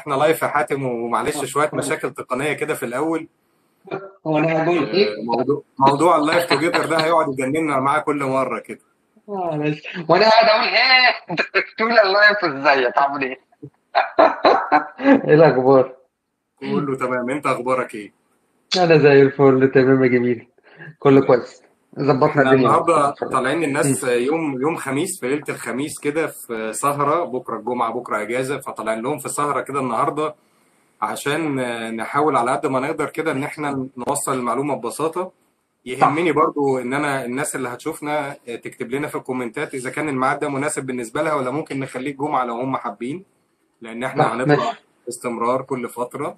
احنا لايف يا حاتم ومعلش شويه مشاكل تقنيه كده في الاول هو انا هقول ايه؟ آه، موضوع موضوع اللايف توجذر ده هيقعد يجننا معاه كل مره كده اه بس وانا قاعد اقول ايه تقول اللايف ازيك عامل ايه؟ ايه الاخبار؟ قول له تمام انت اخبارك ايه انا زي الفل تمام يا جميل كله كويس ظبطنا احنا الدنيا النهارده إن شاء الله. طالعين مم. الناس يوم يوم خميس في ليله الخميس كده في سهره بكره الجمعه بكره اجازه فطالعين لهم في سهره كده النهارده عشان نحاول على قد ما نقدر كده ان احنا نوصل المعلومه ببساطه يهمني برضو ان انا الناس اللي هتشوفنا تكتب لنا في الكومنتات اذا كان الميعاد ده مناسب بالنسبه لها ولا ممكن نخليه الجمعه لو هم حابين لان احنا صح هنطلع ماشي باستمرار كل فتره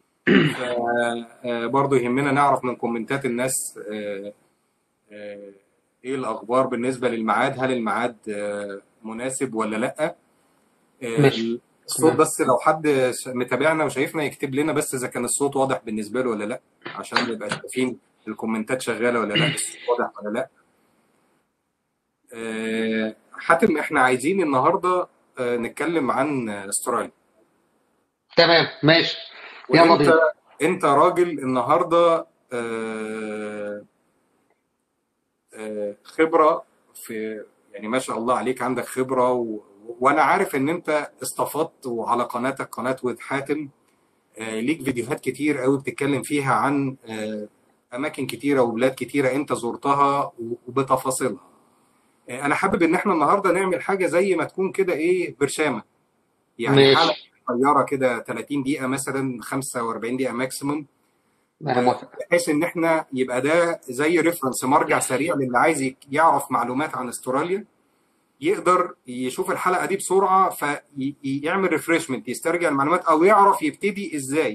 برضو يهمنا نعرف من كومنتات الناس آه، آه، ايه الاخبار بالنسبه للميعاد هل الميعاد آه، مناسب ولا لا آه، ماشي الصوت تمام بس لو حد ش- متابعنا وشايفنا يكتب لنا بس اذا كان الصوت واضح بالنسبه له ولا لا عشان نبقى شايفين الكومنتات شغاله ولا لا الصوت واضح ولا لا آه، حاتم احنا عايزين النهارده آه، نتكلم عن استراليا تمام ماشي يلا وانت بينا انت راجل النهارده آه، آه، خبرة في يعني ما شاء الله عليك عندك خبرة و... وأنا عارف إن أنت استفدت وعلى قناتك قناة وذ حاتم آه، ليك فيديوهات كتير قوي بتتكلم فيها عن آه، أماكن كتيرة وبلاد كتيرة أنت زرتها و- وبتفاصيلها آه، أنا حابب إن إحنا النهاردة نعمل حاجة زي ما تكون كده إيه برشامة يعني حلقة ماشي صغيرة كده 30 دقيقة مثلا 45 دقيقة ماكسيموم انا موافق بحيث ان احنا يبقى ده زي ريفرنس مرجع سريع للي عايز يك- يعرف معلومات عن استراليا يقدر يشوف الحلقه دي بسرعه فيعمل ريفرشمنت يسترجع المعلومات او يعرف يبتدي ازاي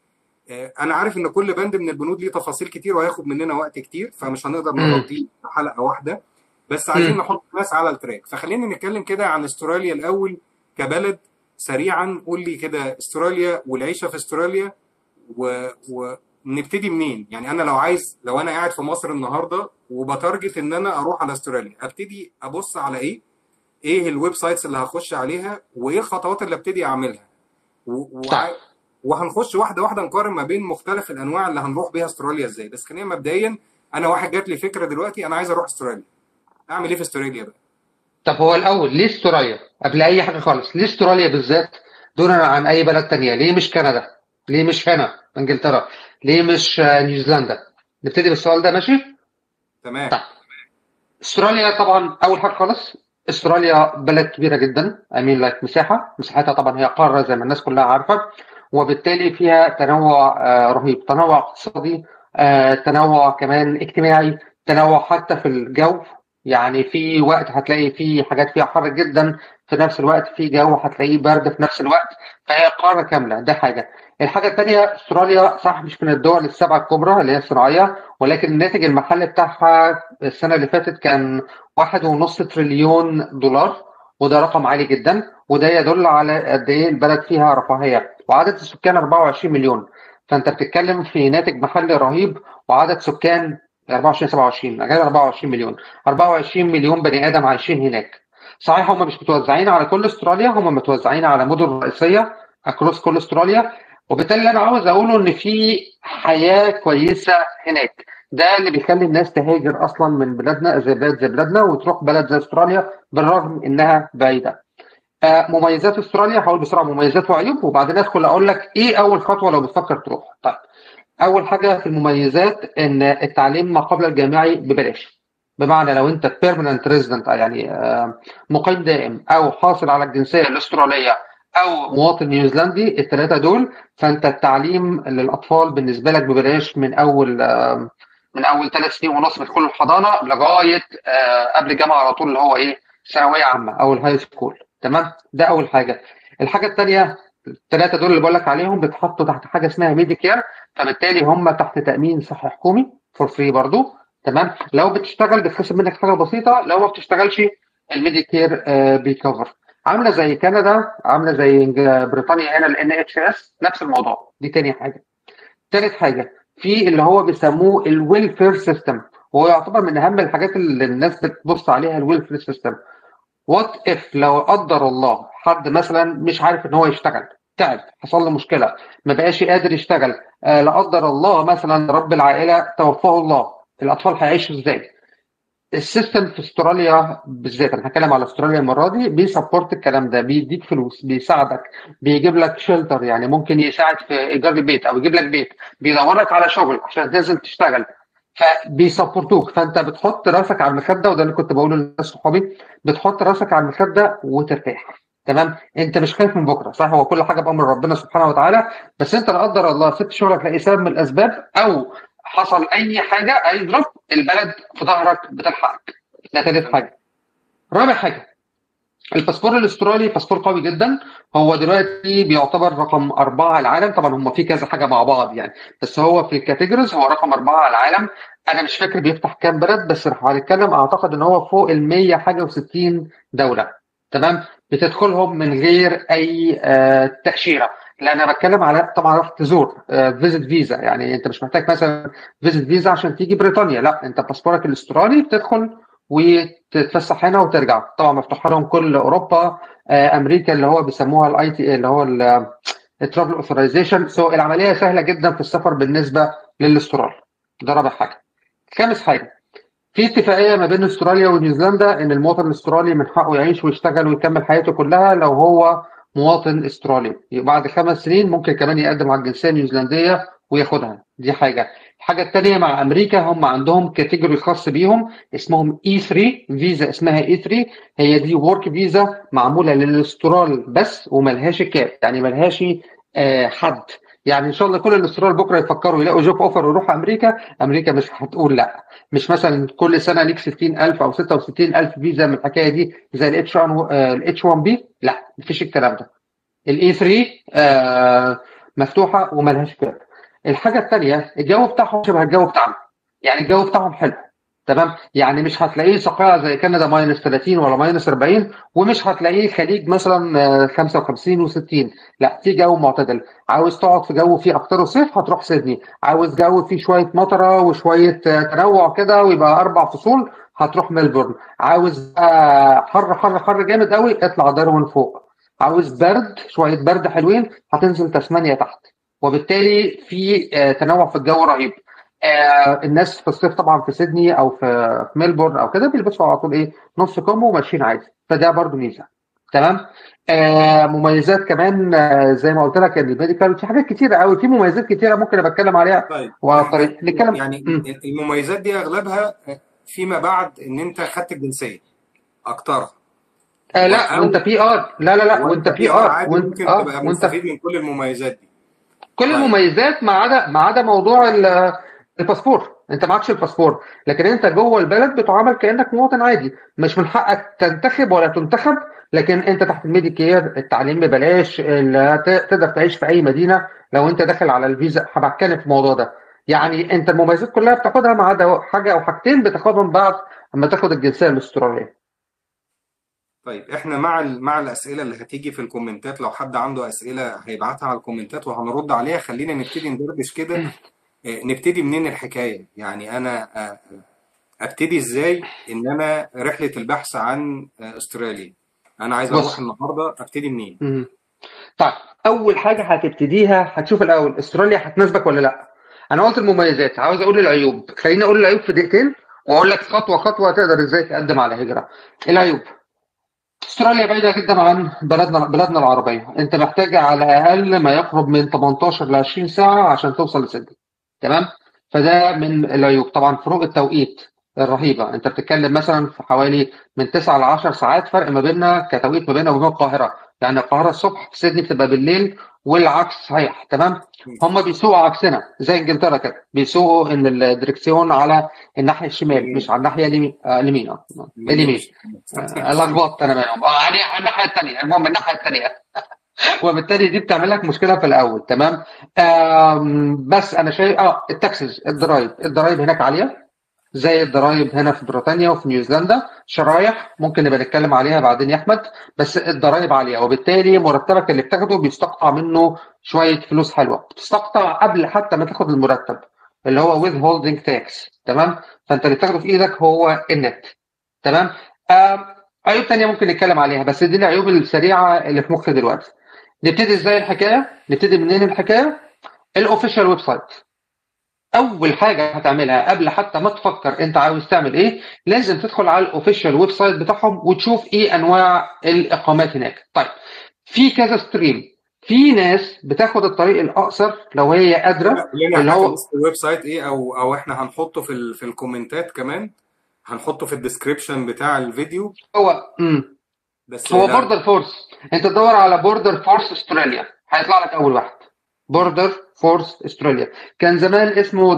آه، انا عارف ان كل بند من البنود ليه تفاصيل كتير وهياخد مننا وقت كتير فمش هنقدر مم. نغطيه في حلقه واحده بس عايزين مم. نحط الناس على التراك فخلينا نتكلم كده عن استراليا الاول كبلد سريعا قول لي كده استراليا والعيشه في استراليا و... ونبتدي منين يعني انا لو عايز لو انا قاعد في مصر النهارده وبتارجت ان انا اروح على استراليا ابتدي ابص على ايه ايه الويب سايتس اللي هخش عليها وايه الخطوات اللي ابتدي اعملها و... صح وع... وهنخش واحده واحده نقارن ما بين مختلف الانواع اللي هنروح بيها استراليا ازاي بس خلينا مبدئيا انا واحد جات لي فكره دلوقتي انا عايز اروح استراليا اعمل ايه في استراليا بقى طب هو الاول ليه استراليا قبل اي حاجه خالص ليه استراليا بالذات دونا عن اي بلد تانية ليه مش كندا ليه مش هنا انجلترا ليه مش آه، نيوزيلندا نبتدي بالسؤال ده ماشي تمام طيب استراليا طبعا اول حاجه خالص استراليا بلد كبيره جدا امين لايك مساحه مساحتها طبعا هي قاره زي ما الناس كلها عارفه وبالتالي فيها تنوع آه، رهيب تنوع اقتصادي آه، تنوع كمان اجتماعي تنوع حتى في الجو يعني في وقت هتلاقي في حاجات فيها حر جدا في نفس الوقت في جو هتلاقيه برد في نفس الوقت فهي قاره كامله ده حاجه الحاجه الثانيه استراليا صح مش من الدول السبعه الكبرى اللي هي الصناعيه ولكن الناتج المحلي بتاعها السنه اللي فاتت كان واحد ونص تريليون دولار وده رقم عالي جدا وده يدل على قد ايه البلد فيها رفاهيه وعدد السكان 24 مليون فانت بتتكلم في ناتج محلي رهيب وعدد سكان 24 27 اجل 24 مليون 24 مليون بني ادم عايشين هناك صحيح هم مش متوزعين على كل استراليا هم متوزعين على مدن رئيسيه اكروس كل استراليا وبالتالي اللي انا عاوز اقوله ان في حياه كويسه هناك ده اللي بيخلي الناس تهاجر اصلا من بلادنا زي بلاد زي بلادنا وتروح بلد زي استراليا بالرغم انها بعيده آه، مميزات استراليا هقول بسرعه مميزات وعيوب وبعدين ادخل اقول لك ايه اول خطوه لو بتفكر تروح طيب اول حاجه في المميزات ان التعليم ما قبل الجامعي ببلاش بمعنى لو انت بيرمننت ريزيدنت يعني آه، مقيم دائم او حاصل على الجنسيه الاستراليه او مواطن نيوزيلندي الثلاثه دول فانت التعليم للاطفال بالنسبه لك ببلاش من اول آه، من اول ثلاث سنين ونص من كل الحضانه لغايه آه، قبل الجامعه على طول اللي هو ايه ثانويه عامه او الهاي سكول تمام ده اول حاجه الحاجه الثانيه الثلاثه دول اللي بقول لك عليهم بيتحطوا تحت حاجه اسمها ميديكير فبالتالي هم تحت تامين صحي حكومي فور فري برضو تمام لو بتشتغل بتخصم منك حاجه بسيطه لو ما بتشتغلش الميديكير آه بيكفر عامله زي كندا عامله زي إنج- بريطانيا هنا الان اتش اس نفس الموضوع دي تاني حاجه ثالث حاجه في اللي هو بيسموه الويلفير سيستم وهو يعتبر من اهم الحاجات اللي الناس بتبص عليها الويلفير سيستم وات اف لو قدر الله حد مثلا مش عارف ان هو يشتغل تعب حصل له مشكله ما بقاش قادر يشتغل آه لا قدر الله مثلا رب العائله توفاه الله الاطفال هيعيشوا ازاي السيستم في استراليا بالذات انا هتكلم على استراليا المره دي بيسبورت الكلام ده بيديك فلوس بيساعدك بيجيب لك شيلتر يعني ممكن يساعد في ايجار البيت او يجيب لك بيت بيدور لك على شغل عشان تنزل تشتغل فبيسبورتوك فانت بتحط راسك على المخده وده اللي كنت بقوله للناس صحابي بتحط راسك على المخده وترتاح تمام انت مش خايف من بكره صح هو كل حاجه بامر ربنا سبحانه وتعالى بس انت لا قدر الله سبت شغلك لاي سبب من الاسباب او حصل اي حاجه اي ظرف البلد في ظهرك بتلحقك ده ثالث حاجه رابع حاجه الباسبور الاسترالي باسبور قوي جدا هو دلوقتي بيعتبر رقم أربعة على العالم طبعا هم في كذا حاجة مع بعض يعني بس هو في الكاتيجوريز هو رقم أربعة على العالم أنا مش فاكر بيفتح كام بلد بس لو هنتكلم أعتقد إن هو فوق ال 100 حاجة و60 دولة تمام بتدخلهم من غير أي آه تأشيرة لا انا بتكلم على طبعا راح تزور فيزيت فيزا يعني انت مش محتاج مثلا فيزيت فيزا عشان تيجي بريطانيا لا انت باسبورك الاسترالي بتدخل وتتفسح هنا وترجع طبعا مفتوحه لهم كل اوروبا امريكا اللي هو بيسموها الاي تي اللي هو الترافل اوثرايزيشن سو العمليه سهله جدا في السفر بالنسبه للاسترال ده رابع حاجه خامس حاجه في اتفاقيه ما بين استراليا ونيوزيلندا ان المواطن الاسترالي من حقه يعيش ويشتغل ويكمل حياته كلها لو هو مواطن استرالي بعد خمس سنين ممكن كمان يقدم على الجنسيه النيوزيلنديه وياخدها دي حاجه الحاجه الثانيه مع امريكا هم عندهم كاتيجوري خاص بيهم اسمهم اي 3 فيزا اسمها اي 3 هي دي ورك فيزا معموله للاسترال بس وملهاش كاب يعني ملهاش آه حد يعني ان شاء الله كل الاسترال بكره يفكروا يلاقوا جوب اوفر ويروحوا امريكا امريكا مش هتقول لا مش مثلا كل سنه ليك 60000 او 66000 فيزا من الحكايه دي زي الاتش 1 الاتش 1 بي لا مفيش الكلام ده الاي 3 آه مفتوحه وملهاش كاب الحاجه الثانيه الجو بتاعهم شبه الجو بتاعنا يعني الجو بتاعهم حلو تمام يعني مش هتلاقيه صقيع زي كندا ماينس 30 ولا ماينس 40 ومش هتلاقيه خليج مثلا 55 و60 لا في جو معتدل عاوز تقعد في جو فيه اكتر صيف هتروح سيدني عاوز جو فيه شويه مطره وشويه تنوع كده ويبقى اربع فصول هتروح ملبورن عاوز حر حر حر جامد قوي اطلع داروين فوق عاوز برد شويه برد حلوين هتنزل تسمانيا تحت وبالتالي في تنوع في الجو رهيب آه الناس في الصيف طبعا في سيدني او في ميلبورن او كده بيلبسوا على طول ايه نص كم وماشيين عادي فده برضو ميزه تمام آه مميزات كمان آه زي ما قلت لك الميديكال في حاجات كتيره قوي في مميزات كتيره ممكن بتكلم عليها طيب وطريق نتكلم يعني م. المميزات دي اغلبها فيما بعد ان انت خدت الجنسيه اكترها آه لا وانت بي ار لا لا لا وانت بي ار وانت ممكن آه تبقى وانت مستفيد من كل المميزات دي كل طيب. المميزات ما عدا ما عدا موضوع ال- الباسبور انت معكش الباسبور لكن انت جوه البلد بتعامل كانك مواطن عادي مش من حقك تنتخب ولا تنتخب لكن انت تحت الميديكير التعليم ببلاش ال- ت- تقدر تعيش في اي مدينه لو انت داخل على الفيزا هبتكلم في الموضوع ده يعني انت المميزات كلها بتاخدها ما عدا حاجه او حاجتين بتاخدهم بعد اما تاخد الجنسيه الاستراليه طيب احنا مع ال- مع الاسئله اللي هتيجي في الكومنتات لو حد عنده اسئله هيبعتها على الكومنتات وهنرد عليها خلينا نبتدي ندردش كده اه، نبتدي منين الحكايه يعني انا اه، ابتدي ازاي ان انا رحله البحث عن اه، استراليا انا عايز اروح بص النهارده ابتدي منين مم. طيب اول حاجه هتبتديها هتشوف الاول استراليا هتناسبك ولا لا انا قلت المميزات عاوز اقول العيوب خليني اقول العيوب في دقيقتين واقول لك خطوه خطوه تقدر ازاي تقدم على هجره العيوب استراليا بعيده جدا عن بلدنا بلادنا العربيه انت محتاج على الاقل ما يقرب من 18 ل 20 ساعه عشان توصل لسيدني تمام فده من العيوب طبعا فروق التوقيت الرهيبه انت بتتكلم مثلا في حوالي من 9 ل 10 ساعات فرق ما بيننا كتوقيت ما بيننا وبين القاهره يعني القاهره الصبح في سيدني بتبقى بالليل والعكس صحيح تمام هم بيسوقوا عكسنا زي انجلترا كده بيسوقوا ان الدركسيون على الناحيه الشمال مش على الناحيه اليمين آه، اليمين اه اليمين آه، لخبطت انا بينهم اه يعني على الناحيه الثانيه المهم الناحيه الثانيه وبالتالي دي بتعمل لك مشكله في الاول تمام آم، بس انا شايف اه التاكسز الضرايب الضرايب هناك عاليه زي الضرايب هنا في بريطانيا وفي نيوزيلندا شرايح ممكن نبقى نتكلم عليها بعدين يا احمد بس الضرايب عاليه وبالتالي مرتبك اللي بتاخده بيستقطع منه شويه فلوس حلوه بتستقطع قبل حتى ما تاخد المرتب اللي هو with holding tax تمام فانت اللي بتاخده في ايدك هو النت تمام آم، عيوب تانية ممكن نتكلم عليها بس دي العيوب السريعه اللي في مخي دلوقتي نبتدي ازاي الحكايه نبتدي منين الحكايه الاوفيشال ويب سايت اول حاجه هتعملها قبل حتى ما تفكر انت عاوز تعمل ايه لازم تدخل على الاوفيشال ويب سايت بتاعهم وتشوف ايه انواع الاقامات هناك طيب في كذا ستريم في ناس بتاخد الطريق الاقصر لو هي قادره اللي هو الويب سايت ايه او او احنا هنحطه في ال... في الكومنتات كمان هنحطه في الديسكريبشن بتاع الفيديو هو امم بس هو لا- بوردر فورس انت تدور على بوردر فورس استراليا هيطلع لك اول واحد بوردر فورس استراليا كان زمان اسمه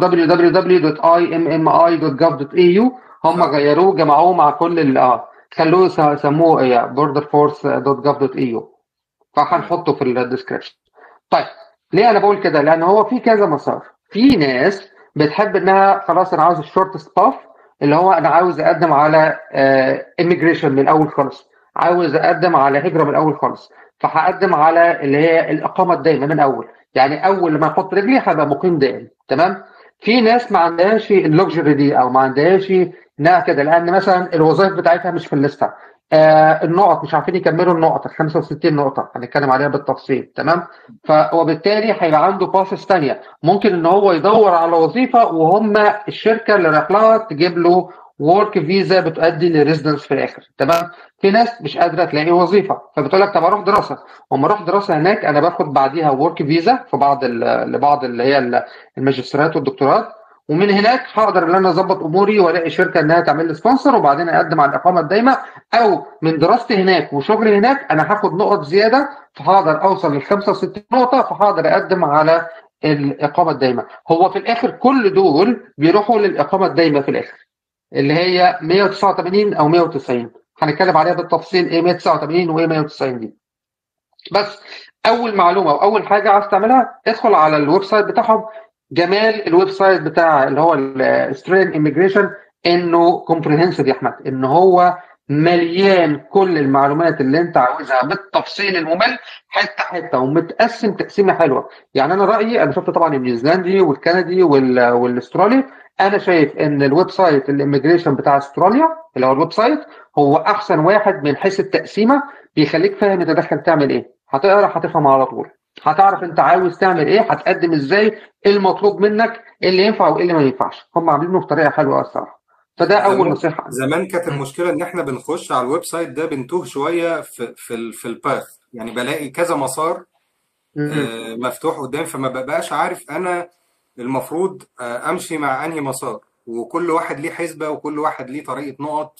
www.immmi.gov.au هم آه. غيروه جمعوه مع كل ال اه خلوه س- سموه ايه بوردر فورس دوت جوف دوت اي يو فهنحطه في الديسكربشن طيب ليه انا بقول كده لان هو في كذا مسار في ناس بتحب انها خلاص انا عاوز الشورت ستاف اللي هو انا عاوز اقدم على اميجريشن من الاول خالص عاوز اقدم على هجره من الاول خالص فهقدم على اللي هي الاقامه الدائمه من الاول يعني اول ما احط رجلي هبقى مقيم دائم تمام في ناس ما عندهاش اللوكجري دي او ما عندهاش انها كده لان مثلا الوظائف بتاعتها مش في الليسته آه النقط مش عارفين يكملوا النقط ال 65 نقطه هنتكلم عليها بالتفصيل تمام ف وبالتالي هيبقى عنده بروسيس ثانيه ممكن ان هو يدور على وظيفه وهم الشركه اللي رايح لها تجيب له ورك فيزا بتؤدي لريزدنس في الاخر تمام في ناس مش قادره تلاقي وظيفه فبتقول لك طب اروح دراسه وما اروح دراسه هناك انا باخد بعديها ورك فيزا في بعض ال- لبعض اللي هي ال- الماجستيرات والدكتورات ومن هناك هقدر ان انا اظبط اموري والاقي شركه انها تعمل لي سبونسر وبعدين اقدم على الاقامه الدايمه او من دراستي هناك وشغلي هناك انا هاخد نقط زياده فهقدر اوصل لل 65 نقطه فهقدر اقدم على الاقامه الدايمه هو في الاخر كل دول بيروحوا للاقامه الدايمه في الاخر اللي هي 189 او 190 هنتكلم عليها بالتفصيل ايه 189 وايه 190 دي بس اول معلومه واول حاجه عايز تعملها ادخل على الويب سايت بتاعهم جمال الويب سايت بتاع اللي هو الاستراليان ايميجريشن انه كومبريهنسيف يا احمد ان هو مليان كل المعلومات اللي انت عاوزها بالتفصيل الممل حته حته ومتقسم تقسيمه حلوه يعني انا رايي انا شفت طبعا النيوزيلندي والكندي وال- والاسترالي انا شايف ان الويب سايت الاميجريشن بتاع استراليا اللي هو الويب سايت هو احسن واحد من حيث التقسيمه بيخليك فاهم انت داخل تعمل ايه هتقرا هتفهم على طول هتعرف انت عاوز تعمل ايه هتقدم ازاي ايه المطلوب منك ايه اللي ينفع وايه اللي ما ينفعش هم عاملينه بطريقه حلوه الصراحه فده اول زمان نصيحه زمان كانت المشكله ان احنا بنخش على الويب سايت ده بنتوه شويه في في ال- في الباث يعني بلاقي كذا مسار م- آه، مفتوح قدامي فما ببقاش عارف انا المفروض آه، امشي مع انهي مسار وكل واحد ليه حسبه وكل واحد ليه طريقه نقط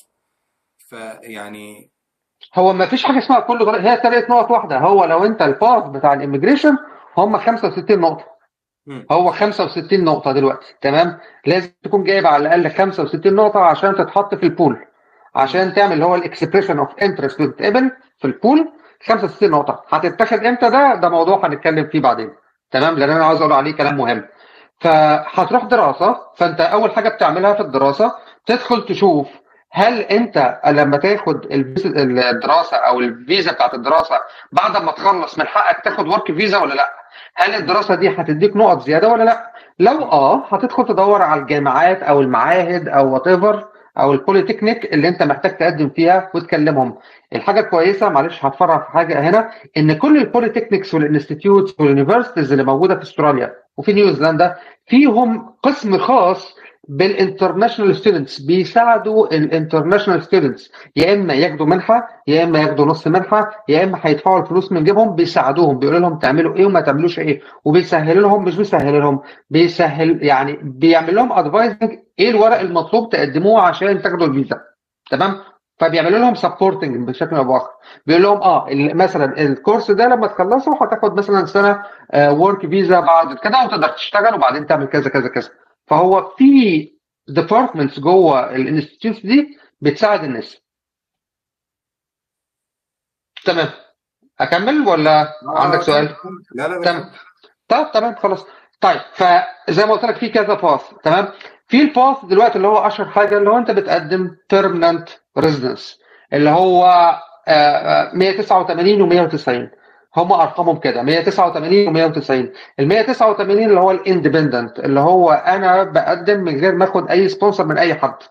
فيعني هو ما فيش حاجه اسمها كل طريق هي طريقه نقط واحده هو لو انت الباث بتاع الاميجريشن هم 65 نقطه مم. هو 65 نقطة دلوقتي تمام لازم تكون جايب على الأقل 65 نقطة عشان تتحط في البول عشان تعمل اللي هو الاكسبريشن اوف انترست وتتقبل في البول 65 نقطة هتتاخد امتى ده ده موضوع هنتكلم فيه بعدين تمام لأن أنا عاوز أقول عليه كلام مهم فهتروح دراسة فأنت أول حاجة بتعملها في الدراسة تدخل تشوف هل أنت لما تاخد الفيز- الدراسة أو الفيزا بتاعت الدراسة بعد ما تخلص من حقك تاخد ورك فيزا ولا لأ؟ هل الدراسة دي هتديك نقط زيادة ولا لأ؟ لو اه هتدخل تدور على الجامعات او المعاهد او وات ايفر او البوليتكنيك اللي انت محتاج تقدم فيها وتكلمهم الحاجه الكويسه معلش هتفرع في حاجه هنا ان كل البوليتكنيكس والانستتيوتس واليونيفرسيتيز اللي موجوده في استراليا وفي نيوزيلندا فيهم قسم خاص بالانترناشونال ستودنتس بيساعدوا الانترناشونال ستودنتس يا اما ياخدوا منحه يا اما ياخدوا نص منحه يا اما هيدفعوا الفلوس من جيبهم بيساعدوهم بيقولوا لهم تعملوا ايه وما تعملوش ايه وبيسهلوا لهم مش بيسهل لهم بيسهل يعني بيعمل لهم ادفايزنج ايه الورق المطلوب تقدموه عشان تاخدوا الفيزا تمام فبيعملوا لهم سبورتنج بشكل او باخر بيقول لهم اه ال- مثلا الكورس ده لما تخلصه هتاخد مثلا سنه ورك فيزا بعد كده وتقدر تشتغل وبعدين تعمل كذا كذا كذا فهو في ديبارتمنتس جوه الانستتيوتس دي بتساعد الناس تمام اكمل ولا عندك آه، سؤال؟ لا لا تمام طيب تمام خلاص طيب فزي ما قلت لك في كذا باث تمام في الباث دلوقتي اللي هو اشهر حاجه اللي هو انت بتقدم بيرمننت ريزيدنس اللي هو آه، آه، 189 و190 هم ارقامهم كده 189 و190 ال 189 اللي هو الاندبندنت اللي هو انا بقدم من غير ما اخد اي سبونسر من اي حد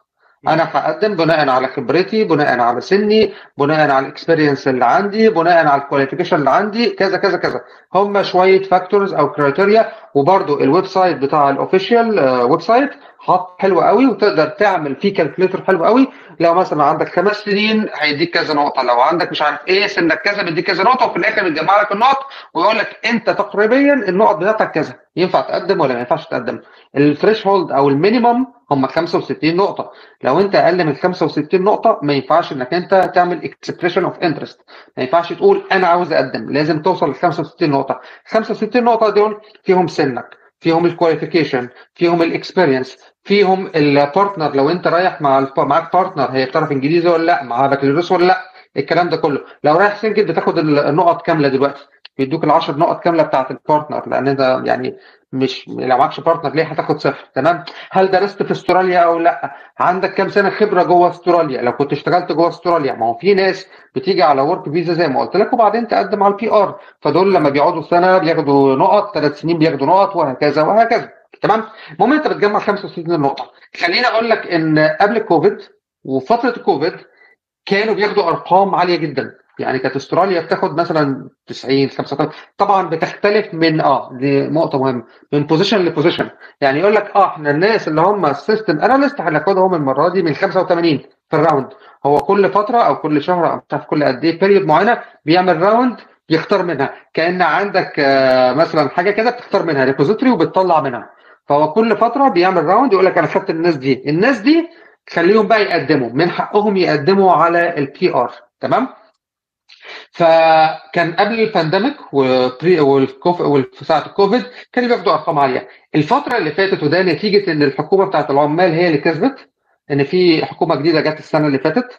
انا هقدم بناء على خبرتي بناء على سني بناء على الاكسبيرينس اللي عندي بناء على الكواليفيكيشن اللي عندي كذا كذا كذا هم شويه فاكتورز او كرايتيريا وبرده الويب سايت بتاع الاوفيشال ويب سايت حاط حلو قوي وتقدر تعمل فيه كالكوليتر حلو قوي لو مثلا عندك خمس سنين هيديك كذا نقطه لو عندك مش عارف ايه سنك كذا بيديك كذا نقطه وفي الاخر بيجمع لك النقط ويقول لك انت تقريبا النقط بتاعتك كذا ينفع تقدم ولا ما ينفعش تقدم الثريش هولد او المينيمم هم 65 نقطه لو انت اقل من 65 نقطه ما ينفعش انك انت تعمل اكسبريشن اوف انترست ما ينفعش تقول انا عاوز اقدم لازم توصل ل 65 نقطه 65 نقطه دول فيهم سنك فيهم الكواليفيكيشن فيهم الاكسبيرينس فيهم البارتنر لو انت رايح مع معاك بارتنر هي بتعرف انجليزي ولا لا معاها بكالوريوس ولا لا الكلام ده كله لو رايح سنجل بتاخد النقط كامله دلوقتي بيدوك ال 10 نقط كامله بتاعت البارتنر لان انت يعني مش لو معكش بارتنر ليه هتاخد صفر تمام هل درست في استراليا او لا عندك كام سنه خبره جوه استراليا لو كنت اشتغلت جوه استراليا ما هو في ناس بتيجي على ورك فيزا زي ما قلت لك وبعدين تقدم على البي ار فدول لما بيقعدوا سنه بياخدوا نقط ثلاث سنين بياخدوا نقط وهكذا وهكذا تمام المهم انت بتجمع 65 نقطه خليني اقول لك ان قبل الكوفيد وفتره الكوفيد كانوا بياخدوا ارقام عاليه جدا يعني كانت استراليا بتاخد مثلا 90 85 طبعا بتختلف من اه دي نقطه مهمه من بوزيشن لبوزيشن يعني يقول لك اه احنا الناس اللي هم السيستم اناليست هناخدهم المره دي من 85 في الراوند هو كل فتره او كل شهر او مش عارف كل قد ايه بيريود معينه بيعمل راوند يختار منها كان عندك آه مثلا حاجه كده بتختار منها ريبوزيتوري وبتطلع منها فهو كل فتره بيعمل راوند يقول لك انا خدت الناس دي الناس دي خليهم بقى يقدموا من حقهم يقدموا على البي ار تمام فكان قبل البانديميك وساعه الكوفيد كانوا بياخدوا ارقام عاليه الفتره اللي فاتت وده نتيجه ان الحكومه بتاعت العمال هي اللي كسبت ان في حكومه جديده جت السنه اللي فاتت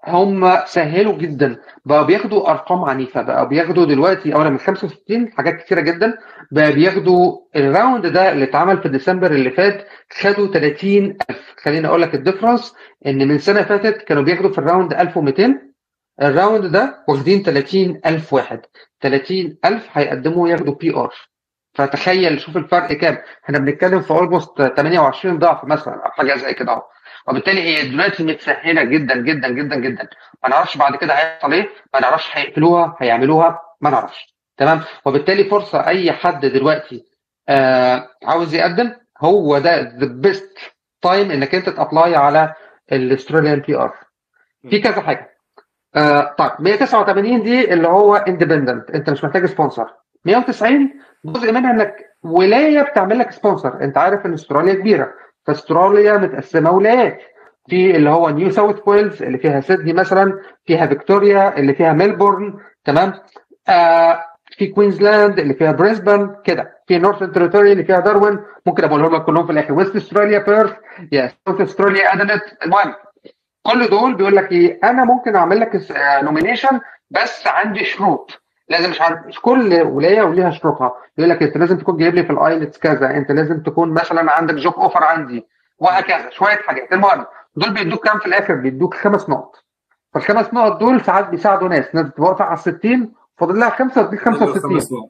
هم سهلوا جدا بقى بياخدوا ارقام عنيفه بقى بياخدوا دلوقتي اولا من 65 حاجات كتيره جدا بقى بياخدوا الراوند ده اللي اتعمل في ديسمبر اللي فات خدوا 30000 خليني اقول لك الديفرنس ان من سنه فاتت كانوا بياخدوا في الراوند 1200 الراوند ده واخدين 30000 واحد 30000 هيقدموا ياخدوا بي ار فتخيل شوف الفرق كام احنا بنتكلم في اولموست 28 ضعف مثلا او حاجه زي كده اهو وبالتالي هي دلوقتي متسهله جدا جدا جدا جدا ما نعرفش بعد كده هيحصل ايه ما نعرفش هيقفلوها هيعملوها ما نعرفش تمام وبالتالي فرصه اي حد دلوقتي آه عاوز يقدم هو ده ذا بيست تايم انك انت تابلاي على الاستراليان بي ار في كذا حاجه آه طيب 189 دي اللي هو اندبندنت انت مش محتاج سبونسر 190 جزء منها انك ولايه بتعمل لك سبونسر انت عارف ان استراليا كبيره فاستراليا متقسمه ولايات في اللي هو نيو ساوث ويلز اللي فيها سيدني مثلا فيها فيكتوريا اللي فيها ميلبورن تمام آه في كوينزلاند اللي فيها بريسبن كده في نورثern تريتوري اللي فيها داروين ممكن اقولهم لك كلهم في الاخر ويست استراليا بيرث يا ساوث استراليا ادلت المهم كل دول بيقول لك ايه انا ممكن اعمل لك نومينيشن بس عندي شروط لازم مش عارف مش كل ولايه وليها شروطها يقول لك انت لازم تكون جايب لي في الايلتس كذا انت لازم تكون مثلا عندك جوب اوفر عندي وهكذا شويه حاجات المهم دول بيدوك كام في الاخر بيدوك خمس نقط فالخمس نقط دول ساعات بيساعدوا ناس ناس بتبقى واقفه على ال 60 فاضل لها خمسه تديك 65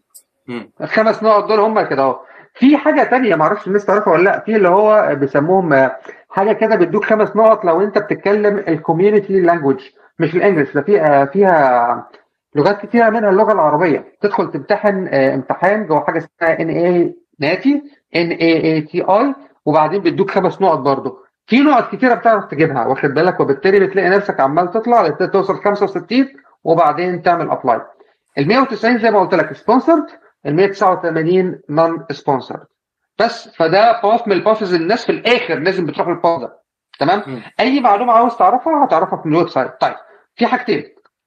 الخمس نقط دول هم كده اهو في حاجه تانية ما اعرفش الناس تعرفها ولا لا في اللي هو بيسموهم حاجه كده بيدوك خمس نقط لو انت بتتكلم الكوميونتي لانجوج مش الانجلش ده فيها فيها لغات كتيره منها اللغه العربيه تدخل تمتحن امتحان جوه حاجه اسمها ان اي ناتي ان اي اي تي اي وبعدين بيدوك خمس نقط برضه في نقط كتيره بتعرف تجيبها واخد بالك وبالتالي بتلاقي نفسك عمال تطلع توصل 65 وبعدين تعمل ابلاي ال 190 زي ما قلت لك سبونسرد ال 189 نون سبونسرد بس فده باث من الباثز الناس في الاخر لازم بتروح الباث ده تمام م. اي معلومه عاوز تعرفها هتعرفها في الويب سايت طيب في حاجتين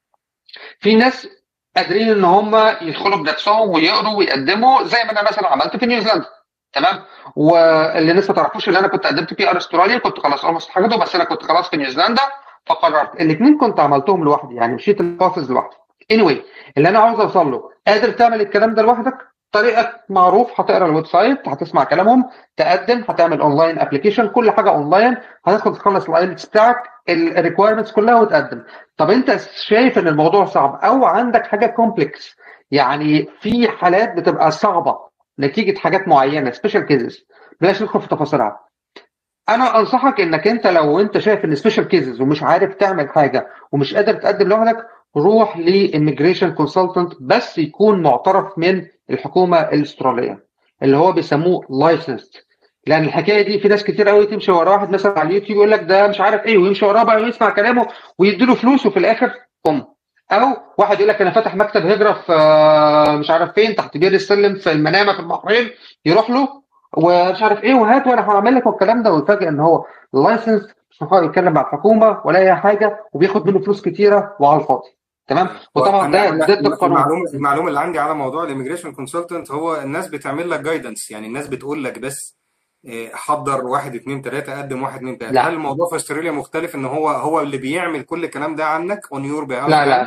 في ناس قادرين ان هم يدخلوا بنفسهم ويقروا ويقدموا زي ما انا مثلا عملت في نيوزيلندا تمام واللي الناس ما تعرفوش اللي انا كنت قدمت في ار استراليا كنت خلاص اولموست حاجته بس انا كنت خلاص في نيوزيلندا فقررت الاثنين كنت عملتهم لوحدي يعني مشيت البروسيس لوحدي anyway اللي انا عاوز اوصل له قادر تعمل الكلام ده لوحدك طريقك معروف هتقرا الويب سايت هتسمع كلامهم تقدم هتعمل اونلاين ابلكيشن كل حاجه اونلاين هتدخل تخلص الايلتس بتاعك الريكويرمنتس كلها وتقدم طب انت شايف ان الموضوع صعب او عندك حاجه كومبلكس يعني في حالات بتبقى صعبه نتيجه حاجات معينه سبيشال كيسز بلاش ندخل في تفاصيلها انا انصحك انك انت لو انت شايف ان سبيشال كيسز ومش عارف تعمل حاجه ومش قادر تقدم لوحدك روح لإيميجريشن كونسلتنت بس يكون معترف من الحكومه الاستراليه اللي هو بيسموه لايسنسد لان الحكايه دي في ناس كتير قوي تمشي ورا واحد مثلا على اليوتيوب يقول لك ده مش عارف ايه ويمشي وراه بقى ويسمع كلامه ويدي له فلوس وفي الاخر قم او واحد يقول لك انا فاتح مكتب هجره في مش عارف فين تحت بير السلم في المنامه في البحرين يروح له ومش عارف ايه وهات وانا هعمل لك والكلام ده ويفاجئ ان هو لايسنس مش هيقدر يتكلم مع الحكومه ولا اي حاجه وبياخد منه فلوس كتيره وعلى الفاضي تمام وطبعا ده ضد القانون المعلومه المعلومه اللي عندي على موضوع الاميجريشن كونسلتنت هو الناس بتعمل لك جايدنس يعني الناس بتقول لك بس حضر واحد اتنين تلاته قدم واحد اتنين تلاته لا. هل الموضوع في استراليا مختلف ان هو هو اللي بيعمل كل الكلام ده عنك اون يور بيهاف لا لا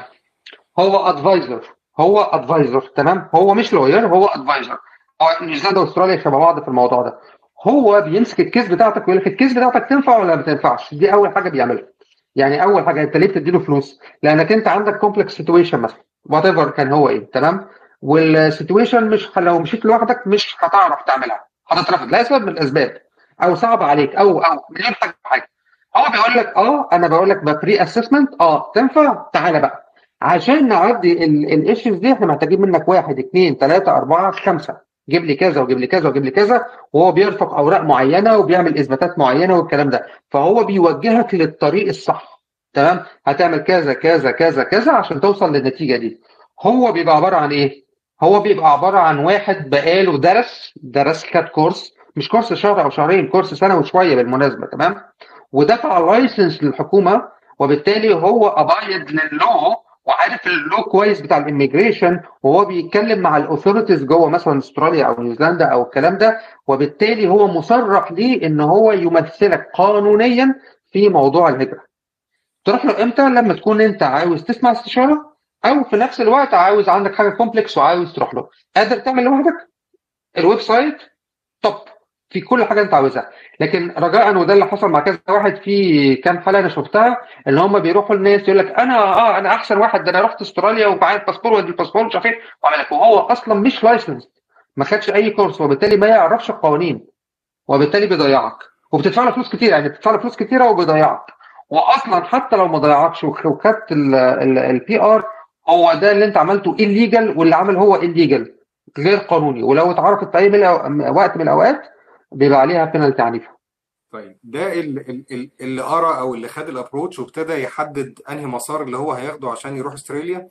هو ادفايزر هو ادفايزر تمام هو مش لوير هو ادفايزر هو نيوزيلندا واستراليا شبه بعض في الموضوع ده هو بيمسك الكيس بتاعتك ويقول لك الكيس بتاعتك تنفع ولا ما تنفعش دي اول حاجه بيعملها يعني اول حاجه انت ليه بتدي له فلوس لانك انت عندك كومبلكس سيتويشن مثلا وات ايفر كان هو ايه تمام والسيتويشن مش لو مشيت لوحدك مش هتعرف تعملها هتترفض لا سبب من الاسباب او صعب عليك او او مليون حاجه حاجه هو بيقول لك اه انا بقول لك بري اسسمنت اه تنفع تعالى بقى عشان نعدي الايشوز دي احنا محتاجين منك واحد اثنين ثلاثه اربعه خمسه جيب لي كذا وجيب لي كذا وجيب لي كذا وهو بيرفق اوراق معينه وبيعمل اثباتات معينه والكلام ده فهو بيوجهك للطريق الصح تمام هتعمل كذا كذا كذا كذا عشان توصل للنتيجه دي هو بيبقى عباره عن ايه هو بيبقى عباره عن واحد بقاله درس درس خد كورس مش كورس شهر او شهرين كورس سنه وشويه بالمناسبه تمام ودفع لايسنس للحكومه وبالتالي هو ابايد للو وعارف اللو كويس بتاع الاميجريشن وهو بيتكلم مع الاوثوريتيز جوه مثلا استراليا او نيوزيلندا او الكلام ده وبالتالي هو مصرح ليه ان هو يمثلك قانونيا في موضوع الهجره. تروح له امتى؟ لما تكون انت عاوز تسمع استشاره او في نفس الوقت عاوز عندك حاجه كومبلكس وعاوز تروح له. قادر تعمل لوحدك؟ الويب سايت توب في كل حاجه انت عاوزها لكن رجاء وده اللي حصل مع كذا واحد في كام حاله انا شفتها ان هم بيروحوا الناس يقول لك انا اه انا احسن واحد ده انا رحت استراليا ومعايا الباسبور وادي الباسبور مش عارف ايه وعمل لك وهو اصلا مش لايسنس ما خدش اي كورس وبالتالي ما يعرفش القوانين وبالتالي بيضيعك وبتدفع له فلوس كتير يعني بتدفع له فلوس كتيره وبيضيعك واصلا حتى لو ما ضيعكش وخدت البي ار هو ده اللي انت عملته الليجل واللي عمل هو الليجل غير قانوني ولو اتعرفت في اي وقت من الاوقات بيبقى عليها بينالتي عنيفه. طيب ده اللي, اللي قرا او اللي خد الابروتش وابتدى يحدد انهي مسار اللي هو هياخده عشان يروح استراليا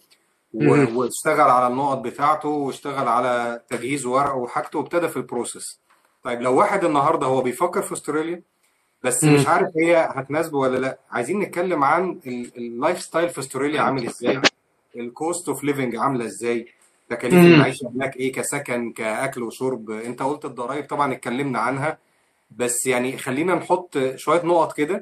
واشتغل على النقط بتاعته واشتغل على تجهيز ورقه وحاجته وابتدى في البروسيس. طيب لو واحد النهارده هو بيفكر في استراليا بس م. مش عارف هي هتناسبه ولا لا، عايزين نتكلم عن اللايف ستايل في استراليا عامل ازاي؟ الكوست اوف ليفنج عامله ازاي؟ تكاليف المعيشه هناك ايه كسكن كاكل وشرب انت قلت الضرايب طبعا اتكلمنا عنها بس يعني خلينا نحط شويه نقط كده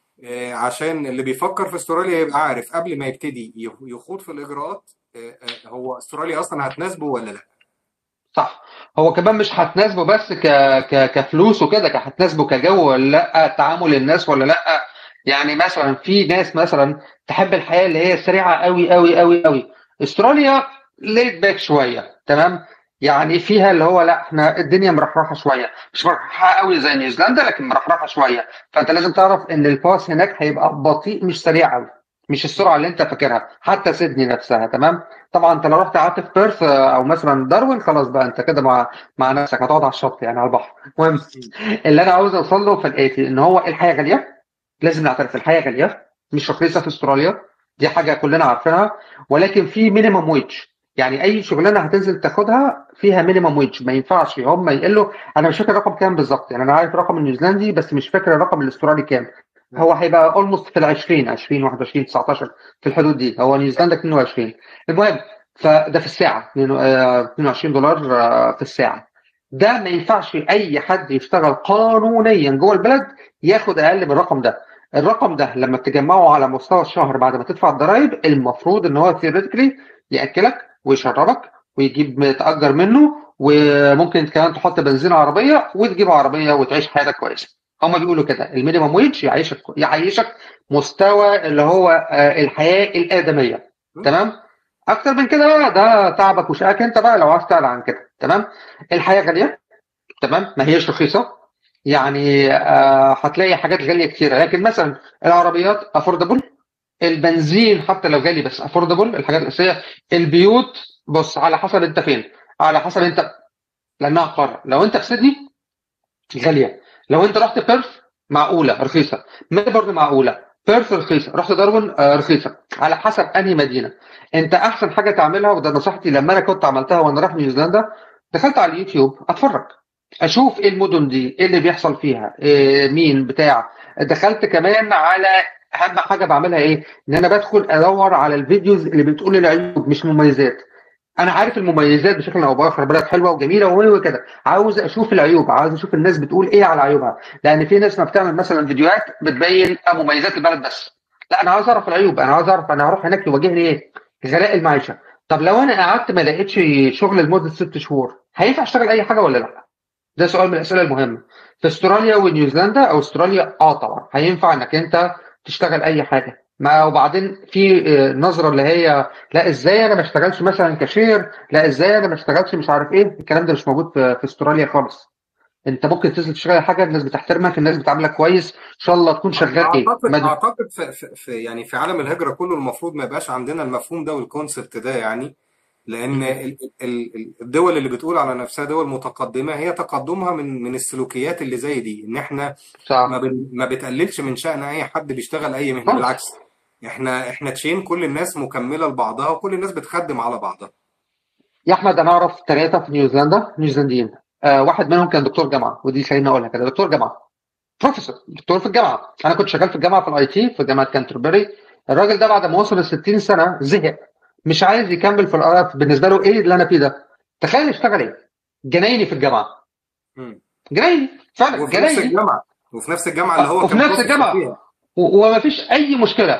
عشان اللي بيفكر في استراليا يبقى عارف قبل ما يبتدي يخوض في الاجراءات هو استراليا اصلا هتناسبه ولا لا صح هو كمان مش هتناسبه بس ك... ك... كفلوس وكده هتناسبه كجو ولا لا تعامل الناس ولا لا يعني مثلا في ناس مثلا تحب الحياه اللي هي سريعه قوي قوي قوي قوي استراليا ليت باك شويه تمام يعني فيها اللي هو لا احنا الدنيا مرحرحه شويه مش مرحرحه قوي زي نيوزيلندا لكن مرحرحه شويه فانت لازم تعرف ان الباس هناك هيبقى بطيء مش سريع قوي مش السرعه اللي انت فاكرها حتى سيدني نفسها تمام طبعا انت لو رحت قعدت في بيرث او مثلا داروين خلاص بقى انت كده مع مع نفسك هتقعد على الشط يعني على البحر المهم اللي انا عاوز اوصل له في الاتي ان هو الحياه غاليه لازم نعترف الحياه غاليه مش رخيصه في استراليا دي حاجه كلنا عارفينها ولكن في مينيمم ويج يعني اي شغلانه هتنزل تاخدها فيها مينيمم ويج ما ينفعش هم يقلوا انا مش فاكر الرقم كام بالظبط يعني انا عارف الرقم النيوزيلندي بس مش فاكر الرقم الاسترالي كام هو هيبقى اولموست في ال 20 20 21 19 في الحدود دي هو نيوزيلندا 22 المهم فده في الساعه 22 دولار في الساعه ده ما ينفعش اي حد يشتغل قانونيا جوه البلد ياخد اقل من الرقم ده الرقم ده لما بتجمعه على مستوى الشهر بعد ما تدفع الضرايب المفروض ان هو ثيوريتيكلي ياكلك ويشربك ويجيب تأجر منه وممكن كمان تحط بنزين عربيه وتجيب عربيه وتعيش حياتك كويسه هم بيقولوا كده المينيمم ويج يعيشك يعيشك مستوى اللي هو الحياه الادميه تمام اكتر من كده بقى ده تعبك وشقاك انت بقى لو عايز تعلى عن كده تمام الحياه غاليه تمام ما هيش رخيصه يعني آه هتلاقي حاجات غاليه كتيره لكن مثلا العربيات افوردبل البنزين حتى لو غالي بس افوردبل الحاجات الاساسيه البيوت بص على حسب انت فين على حسب انت لانها قاره لو انت في سيدني غاليه لو انت رحت بيرث معقوله رخيصه ميلبورن معقوله بيرث رخيصه رحت داروين آه رخيصه على حسب انهي مدينه انت احسن حاجه تعملها وده نصيحتي لما انا كنت عملتها وانا رايح نيوزيلندا دخلت على اليوتيوب اتفرج اشوف ايه المدن دي ايه اللي بيحصل فيها إيه مين بتاع دخلت كمان على اهم حاجه بعملها ايه ان انا بدخل ادور على الفيديوز اللي بتقول العيوب مش مميزات انا عارف المميزات بشكل او باخر بلد حلوه وجميله وكده عاوز اشوف العيوب عاوز اشوف الناس بتقول ايه على عيوبها لان في ناس ما بتعمل مثلا فيديوهات بتبين مميزات البلد بس لا انا عاوز اعرف العيوب انا عاوز اعرف انا هروح هناك يواجهني ايه غلاء المعيشه طب لو انا قعدت ما لقيتش شغل لمده ست شهور هينفع اشتغل اي حاجه ولا لا ده سؤال من الاسئله المهمه في استراليا ونيوزيلندا او استراليا اه طبعا هينفع انك انت تشتغل اي حاجه ما وبعدين في نظره اللي هي لا ازاي انا ما اشتغلش مثلا كاشير لا ازاي انا ما اشتغلش مش عارف ايه الكلام ده مش موجود في, في استراليا خالص انت ممكن تنزل تشتغل حاجه الناس بتحترمك الناس بتعاملك كويس ان شاء الله تكون شغال ايه اعتقد مد... اعتقد في, في, في يعني في عالم الهجره كله المفروض ما يبقاش عندنا المفهوم ده والكونسبت ده يعني لان ال- ال- الدول اللي بتقول على نفسها دول متقدمه هي تقدمها من من السلوكيات اللي زي دي ان احنا ما صح بن ما بتقللش من شأن اي حد بيشتغل اي مهنه خالص بالعكس احنا احنا تشين كل الناس مكمله لبعضها وكل الناس بتخدم على بعضها يا احمد انا اعرف ثلاثه في نيوزيلندا نيوزيلنديين آه واحد منهم كان دكتور جامعه ودي خليني اقولها كده دكتور جامعه بروفيسور دكتور في الجامعه انا كنت شغال في الجامعه في الاي تي في جامعه كانتربري الراجل ده بعد ما وصل ل 60 سنه زهق مش عايز يكمل في القرف بالنسبه له ايه اللي انا فيه ده تخيل اشتغل ايه جنايني في الجامعه مم. جنايني فعلا وفي نفس جنايني الجامعه وفي نفس الجامعه اللي هو وفي كان نفس بروفيسور الجامعه فيها و- وما فيش اي مشكله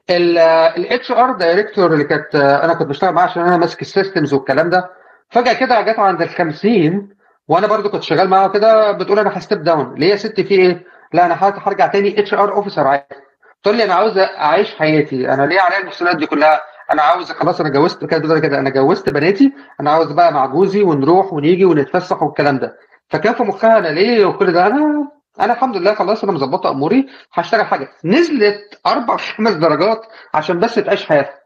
الاتش ار دايركتور اللي كانت انا كنت بشتغل معاه عشان انا ماسك السيستمز والكلام ده فجاه كده جت عند ال 50 وانا برضو كنت شغال معاها كده بتقول انا هستيب داون ليه يا ستي في ايه؟ لا انا هرجع هرجع تاني اتش ار اوفيسر عادي تقول لي انا عاوز اعيش حياتي انا ليه عليا المسؤوليات دي كلها انا عاوز خلاص انا جوزت كده كده كده انا جوزت بناتي انا عاوز بقى مع جوزي ونروح ونيجي ونتفسح والكلام ده فكان في مخها انا ليه وكل ده انا انا الحمد لله خلاص انا مظبطه اموري هشتغل حاجه نزلت اربع خمس درجات عشان بس تعيش حياتها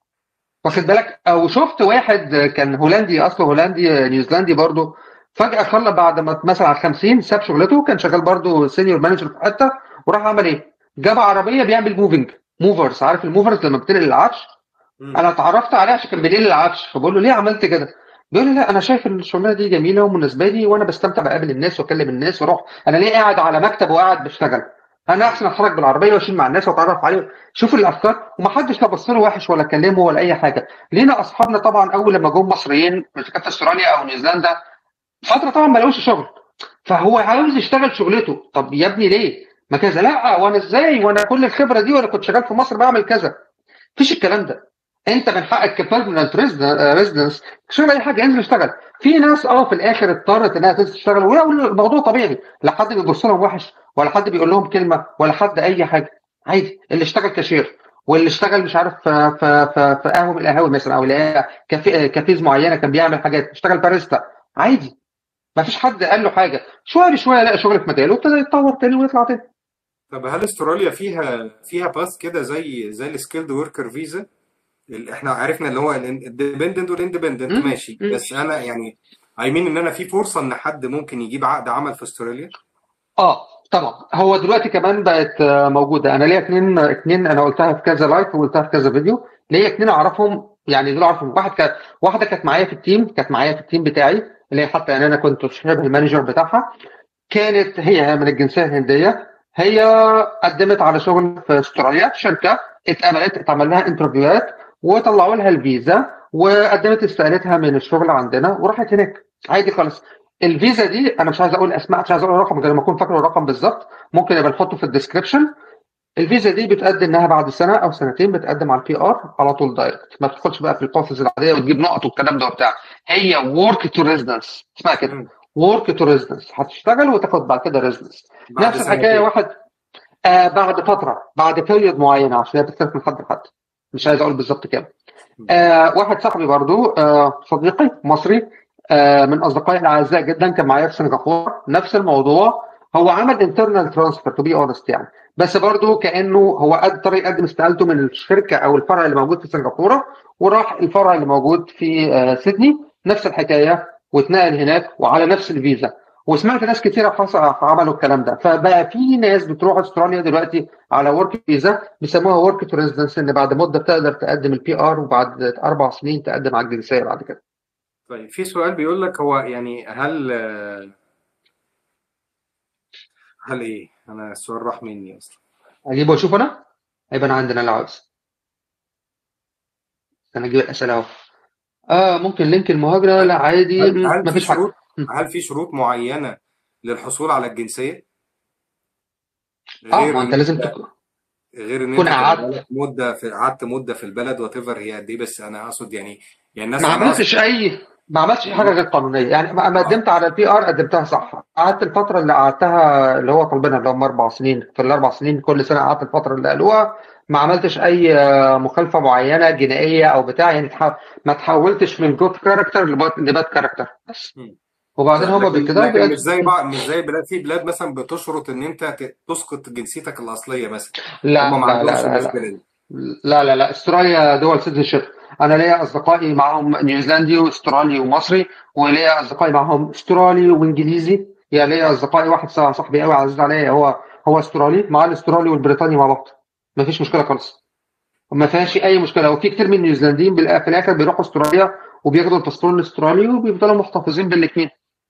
واخد بالك او شفت واحد كان هولندي اصله هولندي نيوزيلندي برضه فجاه خلى بعد ما مثلا على 50 ساب شغلته كان شغال برضه سينيور مانجر في حته وراح عمل ايه؟ جاب عربيه بيعمل موفنج موفرز عارف الموفرز لما بتنقل العفش مم. انا اتعرفت عليه عشان كان بينقل العفش فبقول له ليه عملت كده؟ بيقول لي لا انا شايف ان الشغلانه دي جميله ومناسبه لي وانا بستمتع بقابل الناس واكلم الناس واروح انا ليه قاعد على مكتب وقاعد بشتغل؟ انا احسن اتحرك بالعربيه واشيل مع الناس واتعرف عليهم شوف الافكار ومحدش لا بص له وحش ولا كلمه ولا اي حاجه لينا اصحابنا طبعا اول لما جم مصريين اذا كانت في استراليا او نيوزيلندا فتره طبعا ما لقوش شغل فهو عاوز يشتغل شغلته طب يا ابني ليه؟ ما كذا لا وانا ازاي وانا كل الخبره دي وانا كنت شغال في مصر بعمل كذا مفيش الكلام ده انت من حقك كبيرمننت ريزيدنس تشتغل اي حاجه انزل اشتغل في ناس اه في الاخر اضطرت انها تنزل تشتغل والموضوع طبيعي لا حد بيبص لهم وحش ولا حد بيقول لهم كلمه ولا حد اي حاجه عادي اللي اشتغل كاشير واللي اشتغل مش عارف في في في, في قهوه من القهاوي مثلا او اللي هي كافي كافيز معينه كان بيعمل حاجات اشتغل باريستا عادي ما فيش حد قال له حاجه شويه بشويه لقى شغل في مجاله وابتدى يتطور تاني ويطلع تاني طب هل استراليا فيها فيها باس كده زي زي السكيلد وركر فيزا احنا عرفنا اللي هو الديبندنت والاندبندنت مم. ماشي مم. بس انا يعني اي مين ان انا في فرصه ان حد ممكن يجيب عقد عمل في استراليا اه طبعا هو دلوقتي كمان بقت آه، موجوده انا ليا اتنين اتنين انا قلتها في كذا لايف وقلتها في كذا فيديو ليا اتنين اعرفهم يعني دول اعرفهم واحد كانت واحده كانت معايا في التيم كانت معايا في التيم بتاعي اللي هي حتى يعني انا كنت شبه المانجر بتاعها كانت هي من الجنسيه الهنديه هي قدمت على شغل في استراليا في شركه اتقبلت اتعمل لها انترفيوهات وطلعوا لها الفيزا وقدمت استقالتها من الشغل عندنا وراحت هناك عادي خالص الفيزا دي انا مش عايز اقول اسماء مش عايز اقول رقم غير ما اكون فاكر الرقم بالظبط ممكن يبقى نحطه في الديسكربشن الفيزا دي بتأدي انها بعد سنه او سنتين بتقدم على البي ار على طول دايركت ما بتدخلش بقى في البروسيس العاديه وتجيب نقط والكلام ده وبتاع هي ورك تو ريزيدنس اسمها كده مم. ورك تو ريزيدنس هتشتغل وتاخد بعد كده ريزيدنس بعد نفس الحكايه سنتين واحد آه بعد فتره بعد بيريود معينه عشان هي بتختلف من حد لحد مش عايز اقول بالظبط كام آه واحد صاحبي برضو آه صديقي مصري آه من اصدقائي الاعزاء جدا كان معايا في سنغافوره نفس الموضوع هو عمل انترنال ترانسفير تو بي اونست يعني بس برضه كانه هو اضطر يقدم استقالته من الشركه او الفرع اللي موجود في سنغافوره وراح الفرع اللي موجود في آه، سيدني نفس الحكايه واتنقل هناك وعلى نفس الفيزا وسمعت ناس كتيره حص- عملوا الكلام ده فبقى في ناس بتروح استراليا دلوقتي على ورك فيزا بيسموها ورك تو ريزيدنس ان بعد مده تقدر تقدم البي ار وبعد اربع سنين تقدم على الجنسيه بعد كده طيب في سؤال بيقول لك هو يعني هل آه، هل ايه انا السؤال راح مني اصلا اجيبه واشوف انا هيبقى انا عندنا العاوز انا اجيب الاسئله اهو اه ممكن لينك المهاجره لا عادي هل هل في مفيش حاجه شروط هل في شروط معينة للحصول على الجنسية اه غير ما ان انت لازم انت تكون غير ان تكون انت تبقى قعدت بقالك مدة في قعدت مدة في البلد وات ايفر هي قد ايه بس انا اقصد يعني يعني الناس ما انا اقصد عملتش اي ما عملتش اي حاجه غير قانونيه يعني ما ما اه قدمت على البي ار قدمتها صح قعدت الفتره اللي قعدتها اللي هو طالبينها اللي هم اربع سنين في الاربع سنين كل سنه قعدت الفتره اللي قالوها ما عملتش اي آه، مخالفه معينه جنائيه او بتاع يعني تح- ما تحولتش من جود كاركتر لباد كاركتر بس مم. وبعدين لا هما لكن بكده لكن مش بقت زي بعض مش زي بلاد في بلاد مثلا بتشرط ان انت ت- تسقط جنسيتك الاصلية مثلا لا هم ما لا عندهمش لا لا لا المشكلة دي لا لا لا استراليا دول سيتيزنشيب انا ليا اصدقائي معاهم نيوزيلندي واسترالي ومصري وليا اصدقائي معاهم استرالي وانجليزي يعني ليا اصدقائي واحد صاح- صاحبي قوي عزيز عليا هو هو استرالي مع الاسترالي والبريطاني مع بعض ما فيش مشكله خالص ما فيهاش اي مشكله وفي كتير من النيوزيلنديين بالآ- في الاخر بيروحوا استراليا وبياخدوا الباسبور الاسترالي وبيفضلوا محتفظين بالاثنين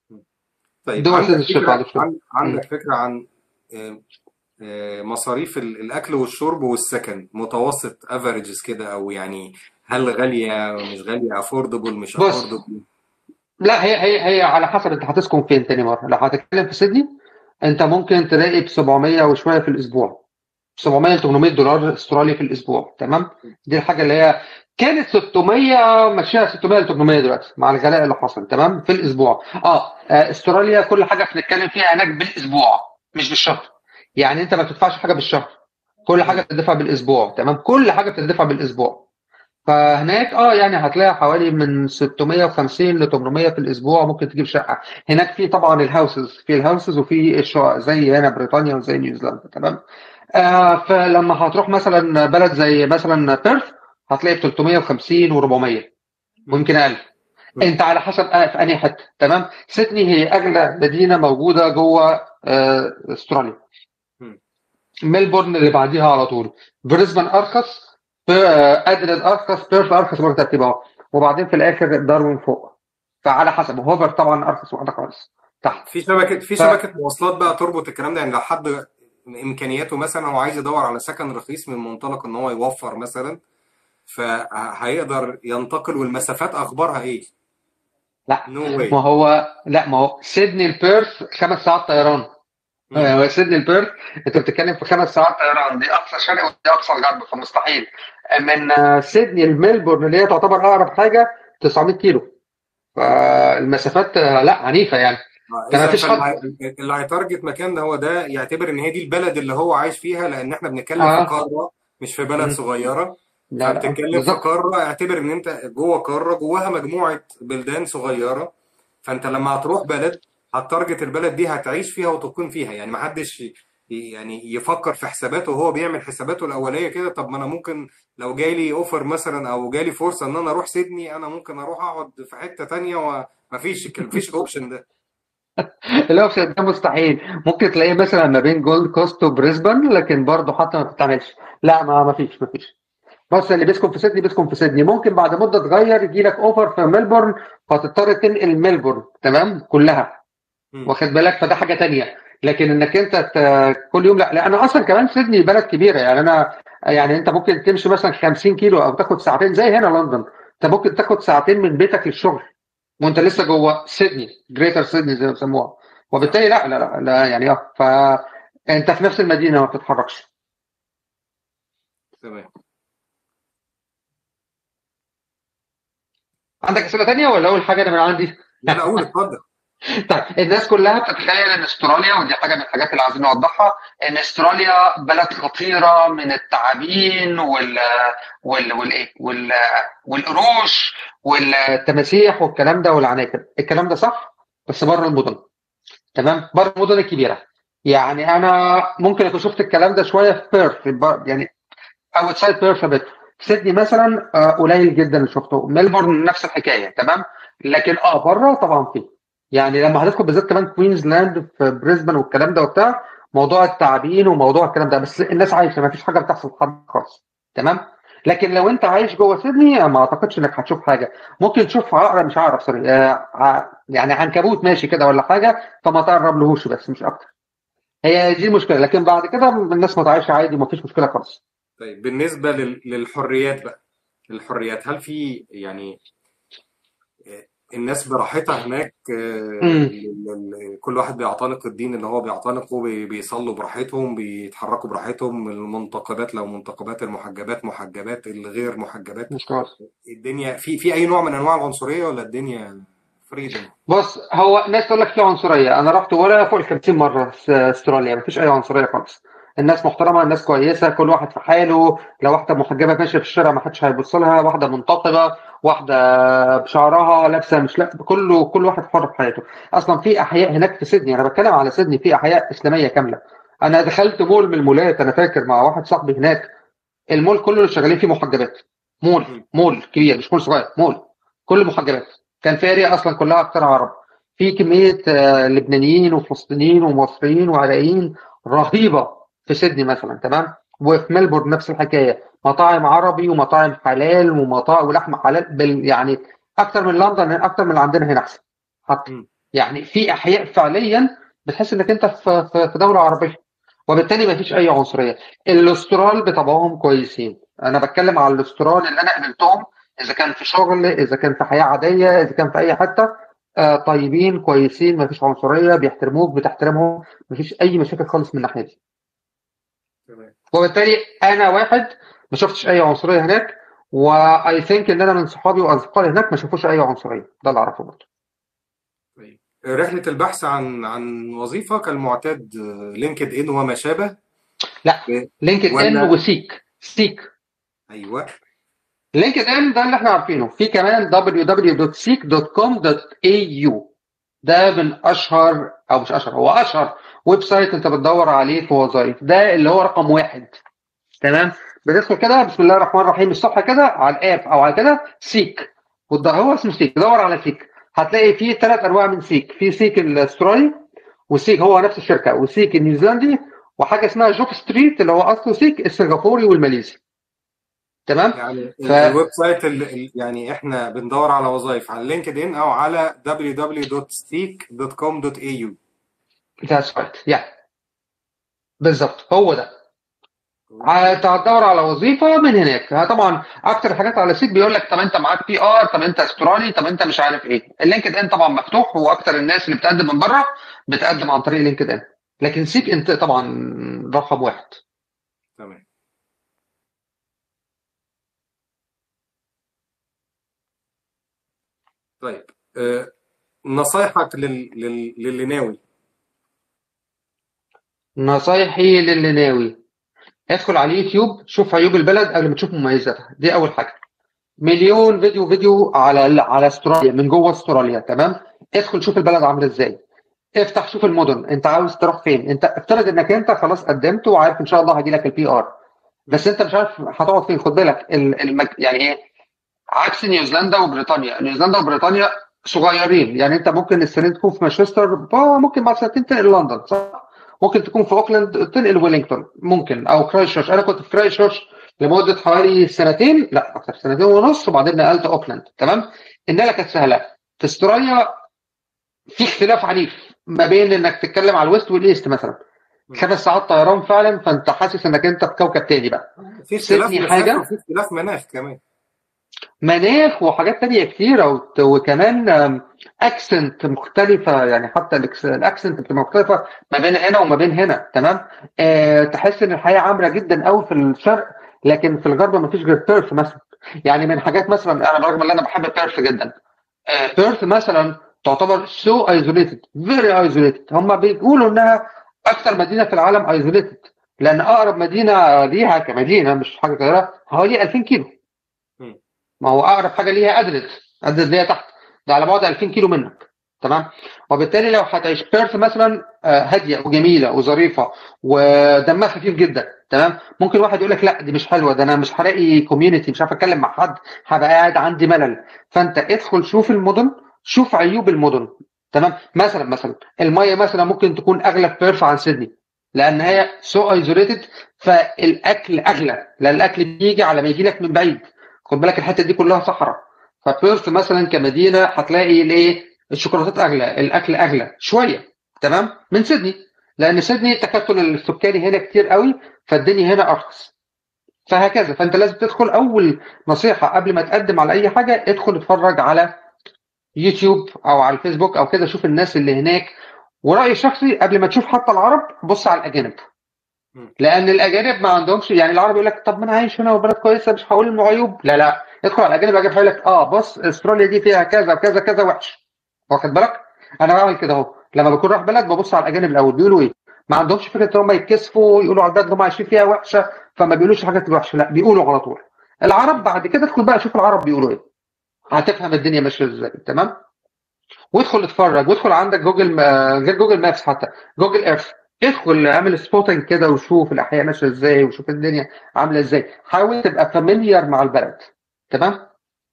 طيب دول عندك سيتيزنشيب فكرة بعد شويه عن- عندك فكرة عن آه، آه، مصاريف ال- الأكل والشرب والسكن متوسط افريجز كده أو يعني هل غالية مش غالية افوردبل مش بص افوردبل لا هي هي هي على حسب انت هتسكن فين تاني مره لو هتتكلم في سيدني انت ممكن تلاقي ب 700 وشويه في الاسبوع 700 ل 800 دولار استرالي في الاسبوع تمام دي الحاجه اللي هي كانت 600 ماشيه 600 ل 800 دلوقتي مع الغلاء اللي حصل تمام في الاسبوع اه آه، استراليا كل حاجه بنتكلم فيها هناك بالاسبوع مش بالشهر يعني انت ما بتدفعش حاجه بالشهر كل حاجه مم. بتدفع بالاسبوع تمام كل حاجه بتدفع بالاسبوع فهناك اه يعني هتلاقي حوالي من 650 ل 800 في الاسبوع ممكن تجيب شقه هناك في طبعا الهاوسز في الهاوسز وفي الشقق زي هنا بريطانيا وزي نيوزيلندا تمام آه فلما هتروح مثلا بلد زي مثلا بيرث هتلاقي ب 350 و400 مم. ويمكن اقل مم. انت على حسب آه في انهي حته تمام سيدني هي اغلى مدينه موجوده جوه آه استراليا مم. ملبورن اللي بعديها على طول بريسبان ارخص آه، ادلد ارخص بيرث ارخص برضه ترتيبها وبعدين في الاخر داروين فوق فعلى حسب هوبر طبعا ارخص واحده خالص تحت في شبكة في ف شبكة مواصلات بقى تربط الكلام ده يعني لو حد إمكانياته مثلا هو عايز يدور على سكن رخيص من منطلق إن هو يوفر مثلا فهيقدر ينتقل والمسافات أخبارها إيه؟ لا نو ما واي هو لا ما هو سيدني البيرث خمس ساعات طيران مم. آه، سيدني البيرث انت بتتكلم في خمس ساعات طيران دي اقصى شرق ودي اقصى غرب فمستحيل من آه، سيدني لملبورن اللي هي تعتبر اقرب حاجه 900 كيلو فالمسافات آه، لا عنيفه يعني آه، ده ما إذا فيش فاللي حد هي- اللي هيتارجت مكان ده هو ده يعتبر إن هي دي البلد اللي هو عايش فيها لأن إحنا بنتكلم في اه قارة مش في بلد مم. صغيرة لا لا فبتتكلم في بالظبط قارة اعتبر إن أنت جوه قارة جواها مجموعة بلدان صغيرة فأنت لما هتروح بلد هتارجت البلد دي هتعيش فيها وتقيم فيها يعني محدش ي- يعني يفكر في حساباته وهو بيعمل حساباته الأولية كده طب ما أنا ممكن لو جاي لي أوفر مثلا أو جالي فرصة إن أنا أروح سيدني أنا ممكن أروح أقعد في حتة تانية ومفيش مفيش الأوبشن ده الاوبشن ده مستحيل ممكن تلاقيه مثلا ما بين جولد كوست وبريسبان لكن برضه حتى ما بتتعملش لا ما ما فيش ما فيش بص اللي بيسكن في سيدني بيسكن في سيدني ممكن بعد مده تغير يجي لك اوفر في ملبورن فتضطر تنقل ملبورن تمام كلها مم. واخد بالك فده حاجه تانية لكن انك انت ت- كل يوم لا لا انا اصلا كمان سيدني بلد كبيره يعني انا يعني انت ممكن تمشي مثلا 50 كيلو او تاخد ساعتين زي هنا لندن انت ممكن تاخد ساعتين من بيتك للشغل وانت لسه جوه سيدني جريتر سيدني زي ما بيسموها وبالتالي لا لا لا, لا يعني اه فانت في نفس المدينه ما بتتحركش تمام عندك اسئله تانية ولا اول حاجه انا من عندي؟ لا لا قول اتفضل طيب الناس كلها بتتخيل ان استراليا ودي حاجه من الحاجات اللي عايزين نوضحها ان استراليا بلد خطيره من التعابين وال وال والايه وال والقروش والتماسيح والكلام ده والعناكب الكلام ده صح بس بره المدن تمام بره المدن الكبيره يعني انا ممكن اكون شفت الكلام ده شويه في بيرث الب- يعني اوتسايد بيرث بيت في سيدني مثلا آه، قليل جدا اللي شفته ميلبورن نفس الحكايه تمام لكن اه بره طبعا في يعني لما هتدخل بالذات كمان كوينزلاند في بريسبن والكلام ده وبتاع موضوع التعابين وموضوع الكلام ده بس الناس عايشه ما فيش حاجه بتحصل في حد خالص تمام لكن لو انت عايش جوه سيدني ما اعتقدش انك هتشوف حاجه ممكن تشوف عقرب مش عقرب سوري آه ع- يعني عنكبوت ماشي كده ولا حاجه فما تقرب لهوش بس مش اكتر هي دي المشكله لكن بعد كده الناس متعايشه عادي ما فيش مشكله خالص طيب بالنسبة لل- للحريات بقى الحريات هل في يعني آه، الناس براحتها هناك آه، امم ال- ال- كل واحد بيعتنق الدين اللي هو بيعتنقه بي- بيصلوا براحتهم بيتحركوا براحتهم المنتقبات لو منتقبات المحجبات محجبات الغير محجبات مش كويس الدنيا في في أي نوع من أنواع العنصرية ولا الدنيا فريدم؟ بص هو ناس تقول لك في عنصريه انا رحت ولا فوق ال 50 مره في استراليا مفيش اي عنصريه خالص الناس محترمه الناس كويسه كل واحد في حاله لو واحده محجبه ماشيه في الشارع ما حدش هيبص لها واحده منتقبه واحده بشعرها لابسه مش لا كله كل واحد حر في حياته اصلا في احياء هناك في سيدني انا بتكلم على سيدني في احياء اسلاميه كامله انا دخلت مول من المولات انا فاكر مع واحد صاحبي هناك المول كله اللي شغالين فيه محجبات مول مم. مول كبير مش مول صغير مول كل محجبات كان في اريا اصلا كلها اكثر عرب في كميه آه، لبنانيين وفلسطينيين ومصريين وعراقيين رهيبه في سيدني مثلا تمام وفي ملبورن نفس الحكايه مطاعم عربي ومطاعم حلال ومطاعم ولحم حلال بال يعني اكثر من لندن اكثر من اللي عندنا هنا احسن حتى مم. يعني في احياء فعليا بتحس انك انت في في في دوله عربيه وبالتالي ما فيش اي عنصريه الاسترال بطبعهم كويسين انا بتكلم على الاسترال اللي انا قابلتهم اذا كان في شغل اذا كان في حياه عاديه اذا كان في اي حته آه طيبين كويسين ما فيش عنصريه بيحترموك بتحترمهم ما فيش اي مشاكل خالص من الناحيه دي تمام وبالتالي انا واحد ما شفتش اي عنصريه هناك واي ثينك ان انا من صحابي واصدقائي هناك ما شافوش اي عنصريه ده اللي اعرفه برضه طيب رحلة البحث عن عن وظيفة كالمعتاد آه، لينكد إن وما شابه لا ب- لينكد ان ولا وسيك سيك أيوه لينكد ان ده اللي احنا عارفينه في كمان www.seek.com.au ده من اشهر او مش اشهر هو اشهر ويب سايت انت بتدور عليه في وظائف ده اللي هو رقم واحد تمام بتدخل كده بسم الله الرحمن الرحيم الصفحه كده على الاب او على كده سيك والد- هو اسمه سيك دور على سيك هتلاقي فيه ثلاث انواع من سيك في سيك الاسترالي وسيك هو نفس الشركه وسيك النيوزيلندي وحاجه اسمها جوب ستريت اللي هو اصله سيك السنغافوري والماليزي تمام يعني ف ال- الويب سايت ال- ال- يعني احنا بندور على وظائف على لينكد ان او على www.seek.com.au ذاتس رايت يا بالظبط هو ده هتدور على وظيفه من هناك ها طبعا اكتر الحاجات على سيك بيقول لك طب انت معاك بي ار طب انت استرالي طب انت مش عارف ايه اللينكد ان طبعا مفتوح واكتر الناس اللي بتقدم من بره بتقدم عن طريق لينكد ان لكن سيك انت طبعا رقم واحد تمام طيب آه، نصايحك لل... لل... للي ناوي نصايحي للي ناوي ادخل على اليوتيوب شوف عيوب البلد قبل ما تشوف مميزاتها دي اول حاجه مليون فيديو فيديو على على استراليا من جوه استراليا تمام ادخل شوف البلد عامله ازاي افتح شوف المدن انت عاوز تروح فين انت افترض انك انت خلاص قدمت وعارف ان شاء الله هيجي لك البي ار بس انت مش عارف هتقعد فين خد بالك ال- المج... يعني ايه عكس نيوزيلندا وبريطانيا نيوزيلندا وبريطانيا صغيرين يعني انت ممكن السنه دي تكون في مانشستر آه، ممكن بعد سنتين تنقل لندن صح ممكن تكون في اوكلاند تنقل ويلينغتون ممكن او كرايستشيرش انا كنت في كرايستشيرش لمده حوالي سنتين لا اكتر سنتين ونص وبعدين نقلت اوكلاند تمام النقله كانت سهله في استراليا في اختلاف عنيف ما بين انك تتكلم على الويست والايست مثلا خمس ساعات طيران فعلا فانت حاسس انك انت في كوكب تاني بقى في اختلاف سيدني مسافة حاجه وفي اختلاف مناخ كمان مناخ وحاجات تانية كتيرة وت- وكمان اكسنت مختلفة يعني حتى الاكسنت بتبقى مختلفة ما بين هنا وما بين هنا تمام آه تحس ان الحياة عامرة جدا قوي في الشرق لكن في الغرب ما فيش غير بيرث مثلا يعني من حاجات مثلا انا رغم ان انا بحب بيرث جدا آه بيرث مثلا تعتبر سو ايزوليتد فيري ايزوليتد هم بيقولوا انها اكثر مدينة في العالم ايزوليتد لان اقرب مدينة ليها كمدينة مش حاجة غيرها حوالي 2000 كيلو مم. ما هو اقرب حاجه ليها ادلت ادلت اللي هي تحت ده على بعد 2000 كيلو منك تمام وبالتالي لو هتعيش بيرث مثلا آه، هاديه وجميله وظريفه ودمها خفيف جدا تمام ممكن واحد يقول لك لا دي مش حلوه ده انا مش هلاقي كوميونتي مش عارف اتكلم مع حد هبقى قاعد عندي ملل فانت ادخل شوف المدن شوف عيوب المدن تمام مثلا مثلا الميه مثلا ممكن تكون اغلى في بيرث عن سيدني لان هي سو ايزوليتد فالاكل اغلى لان الاكل بيجي على ما يجي لك من بعيد خد بالك الحته دي كلها صحراء فبيرث مثلا كمدينه هتلاقي الايه الشوكولاتات اغلى الاكل اغلى شويه تمام من سيدني لان سيدني التكتل السكاني هنا كتير قوي فالدنيا هنا ارخص فهكذا فانت لازم تدخل اول نصيحه قبل ما تقدم على اي حاجه ادخل اتفرج على يوتيوب او على الفيسبوك او كده شوف الناس اللي هناك ورايي الشخصي قبل ما تشوف حتى العرب بص على الاجانب مم. لان الاجانب ما عندهمش يعني العرب يقول لك طب ما انا عايش هنا وبلد كويسه مش هقول انه عيوب لا لا ادخل على الاجانب اجي يقول لك اه بص استراليا دي فيها كذا وكذا كذا وحش واخد بالك انا بعمل كده اهو لما بكون رايح بلد ببص على الاجانب الاول بيقولوا ايه ما عندهمش فكره ان هم يتكسفوا يقولوا على البلد اللي هم عايشين فيها وحشه فما بيقولوش الحاجات الوحشه لا بيقولوا على طول العرب بعد كده ادخل بقى شوف العرب بيقولوا ايه هتفهم الدنيا ماشيه ازاي تمام وادخل اتفرج وادخل عندك جوجل ما- غير جوجل مابس حتى جوجل ايرث ادخل اعمل سبوتنج كده وشوف الاحياء ماشيه ازاي وشوف الدنيا عامله ازاي حاول تبقى فاميليار مع البلد تمام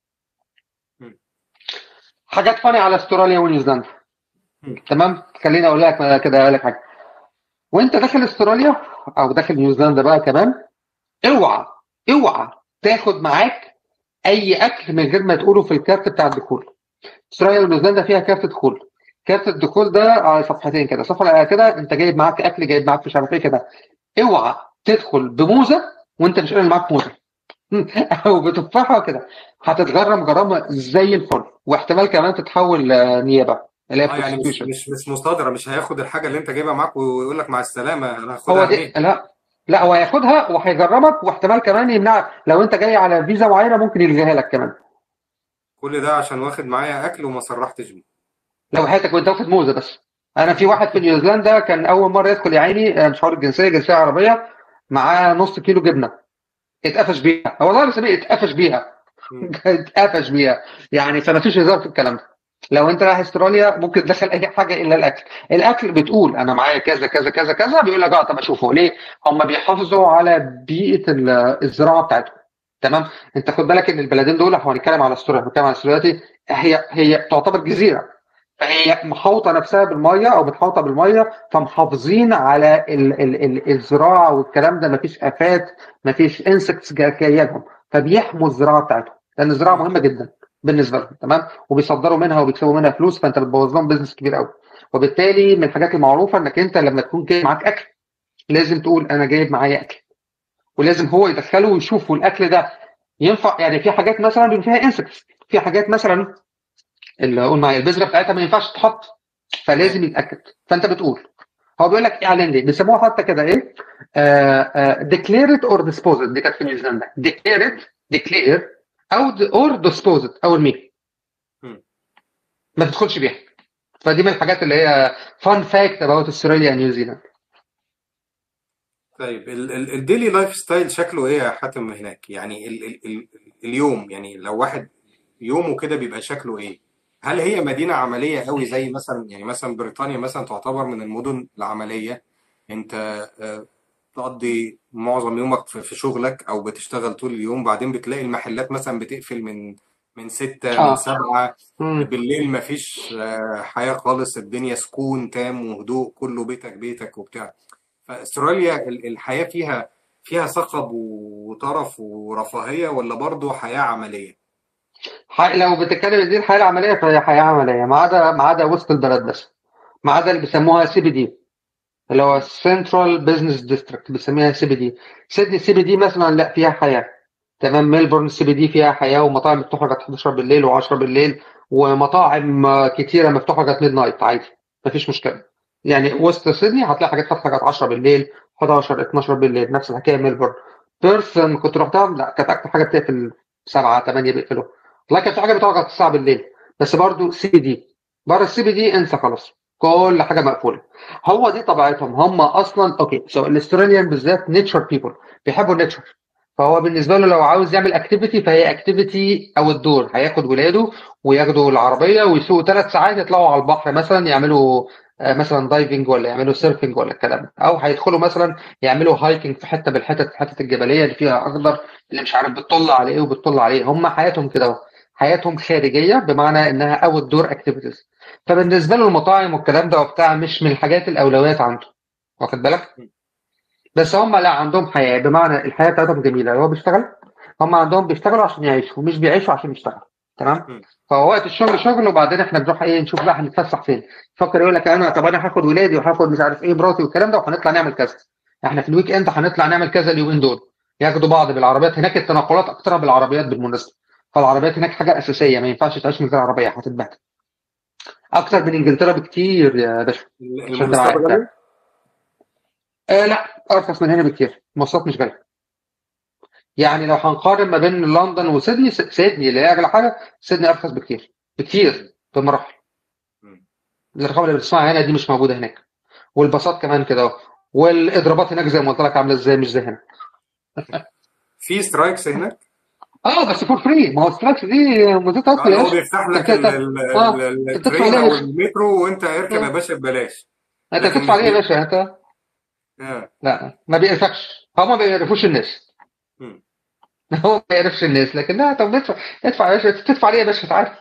مم. حاجات فاني على استراليا ونيوزيلندا مم. تمام خليني اقول لك كده اقول لك حاجه وانت داخل استراليا او داخل نيوزيلندا بقى كمان اوعى اوعى تاخد معاك اي اكل من غير ما تقوله في الكارت بتاع الدخول استراليا ونيوزيلندا فيها كارت دخول كارت الدخول ده على صفحتين كده صفحه كده انت جايب معاك اكل جايب معاك مش عارف ايه كده اوعى تدخل بموزه وانت مش قايل معاك موزه او بتفاحه كده هتتغرم غرامه زي الفل واحتمال كمان تتحول آه، نيابه اللي هي اه يعني مش prosecution. مش مش مصادره مش هياخد الحاجه اللي انت جايبها معاك ويقول لك مع السلامه انا هاخدها هو دي منين لا لا هو هياخدها وهيجربك واحتمال كمان يمنعك لو انت جاي على فيزا معينه ممكن يلغيها لك كمان كل ده عشان واخد معايا اكل وما صرحتش بيه لو حياتك وانت واخد موزه بس انا في واحد في نيوزيلندا كان اول مره يدخل يا عيني آه، مش هقول الجنسيه جنسيه عربيه معاه نص كيلو جبنه اتقفش بيها والله بس اتقفش بيها مم. اتقفش بيها يعني فما فيش هزار في الكلام ده لو انت رايح استراليا ممكن تدخل اي حاجه الا الاكل الاكل بتقول انا معايا كذا كذا كذا كذا بيقول لك اه طب اشوفه ليه هم بيحافظوا على بيئه ال- الزراعه بتاعتهم تمام انت خد بالك ان البلدين دول احنا هنتكلم على استراليا هنتكلم على استراليا دلوقتي هي هي تعتبر جزيره فهي محاوطه نفسها بالميه او متحوطه بالميه فمحافظين على ال ال ال الزراعه والكلام ده مفيش افات مفيش انسكتس جايه لهم فبيحموا الزراعه بتاعتهم لان الزراعه مهمه جدا بالنسبه لهم تمام وبيصدروا منها وبيكسبوا منها فلوس فانت بتبوظ لهم بزنس كبير قوي وبالتالي من الحاجات المعروفه انك انت لما تكون جاي معاك اكل لازم تقول انا جايب معايا اكل ولازم هو يدخله ويشوف الاكل ده ينفع يعني في حاجات مثلا بيبقى فيها انسكتس في حاجات مثلا اللي اقول معايا البذره بتاعتها ما ينفعش تتحط فلازم يتاكد فانت بتقول هو بيقول لك اعلان ليه بيسموها حتى كده ايه ديكليرد اور ديسبوزد دي كانت في نيوزيلندا ديكليرد ديكلير او اور ديسبوزد او ارمي مم. ما تدخلش بيها فدي من الحاجات اللي هي فان فاكت اباوت استراليا نيوزيلاند طيب ال- ال- الديلي لايف ستايل شكله ايه يا حاتم هناك يعني ال ال ال اليوم يعني لو واحد يومه كده بيبقى شكله ايه هل هي مدينة عملية قوي زي مثلا يعني مثلا بريطانيا مثلا تعتبر من المدن العملية انت آه، تقضي معظم يومك في في شغلك او بتشتغل طول اليوم بعدين بتلاقي المحلات مثلا بتقفل من من ستة من اه سبعة مم. بالليل مفيش آه، حياة خالص الدنيا سكون تام وهدوء كله بيتك بيتك وبتاع فاستراليا ال- الحياة فيها فيها صخب وطرف ورفاهية ولا برضه حياة عملية؟ ح- لو بتتكلم دي الحياه العمليه فهي حياه عمليه ما عدا ما عدا وسط البلد بس ما عدا اللي بيسموها سي بي دي اللي هو سنترال بزنس ديستريكت بنسميها سي بي دي سيدني سي بي دي مثلا لا فيها حياه تمام ميلبورن سي بي دي فيها حياه ومطاعم مفتوحه لغايه 11 بالليل و10 بالليل ومطاعم آه، كتيره مفتوحه لغايه ميد نايت عادي مفيش مشكله يعني وسط سيدني هتلاقي حاجات فاتحه لغايه 10 بالليل 11 12 بالليل نفس الحكايه ميلبورن بيرث لما كنت رحتها لا كانت اكتر حاجه بتقفل 7 8 بيقفلوا لا كان في حاجه بتقعد لغايه 9 بالليل بس برضو سي بي دي بره السي بي دي انسى خلاص كل حاجه مقفوله هو دي طبيعتهم هم اصلا اوكي سو الاستراليان بالذات نيتشر بيبل بيحبوا النيتشر فهو بالنسبه له لو عاوز يعمل اكتيفيتي فهي اكتيفيتي او الدور هياخد ولاده وياخدوا العربيه ويسوقوا ثلاث ساعات يطلعوا على البحر مثلا يعملوا آه، مثلا دايفنج ولا يعملوا سيرفنج ولا الكلام ده او هيدخلوا مثلا يعملوا هايكنج في حته بالحتت الحتت الجبليه اللي فيها اخضر اللي مش عارف بتطل على ايه وبتطل على ايه هم حياتهم كده اهو حياتهم خارجيه بمعنى انها اوت دور اكتيفيتيز فبالنسبه له المطاعم والكلام ده وبتاع مش من الحاجات الاولويات عنده واخد بالك بس هم لا عندهم حياه بمعنى الحياه بتاعتهم جميله هو بيشتغل هم عندهم بيشتغلوا عشان يعيشوا مش بيعيشوا عشان يشتغلوا تمام م. فهو وقت الشغل شغل وبعدين احنا بنروح ايه نشوف بقى هنتفسح فين فكر يقول لك انا طب انا هاخد ولادي وهاخد مش عارف ايه مراتي والكلام ده وهنطلع نعمل كذا احنا في الويك اند هنطلع نعمل كذا اليومين دول ياخدوا بعض بالعربيات هناك التنقلات اكترها بالعربيات بالمناسبه فالعربيات هناك حاجه اساسيه ما ينفعش تعيش من غير عربيه هتتبهدل اكتر من انجلترا بكتير يا باشا عشان تبقى المواصلات عارف غالية؟ آه لا ارخص من هنا بكتير المواصلات مش غاليه يعني لو هنقارن ما بين لندن وسيدني س- سيدني اللي هي اغلى حاجه سيدني ارخص بكتير بكتير بمراحل مم. الارقام اللي بتسمعها هنا دي مش موجوده هناك والباصات كمان كده اهو والاضرابات هناك زي ما قلت لك عامله ازاي مش زي هنا في سترايكس هناك اه بس فور فري ما هو ستراكس دي مدتها اه اصلا يا هو باشا بيفتح انت لك بت- ال- ال- اه ال- انت بتدفع الترين عليه يا او باشا المترو وانت اركب يا اه باشا ببلاش انت لكن بتدفع مش عليه يا بي... باشا انت آه. لا ما بيقرفكش هو ما بيعرفوش الناس مم. هو ما يعرفش الناس لكن لا طب ادفع ادفع يا باشا تدفع عليه يا باشا تعالى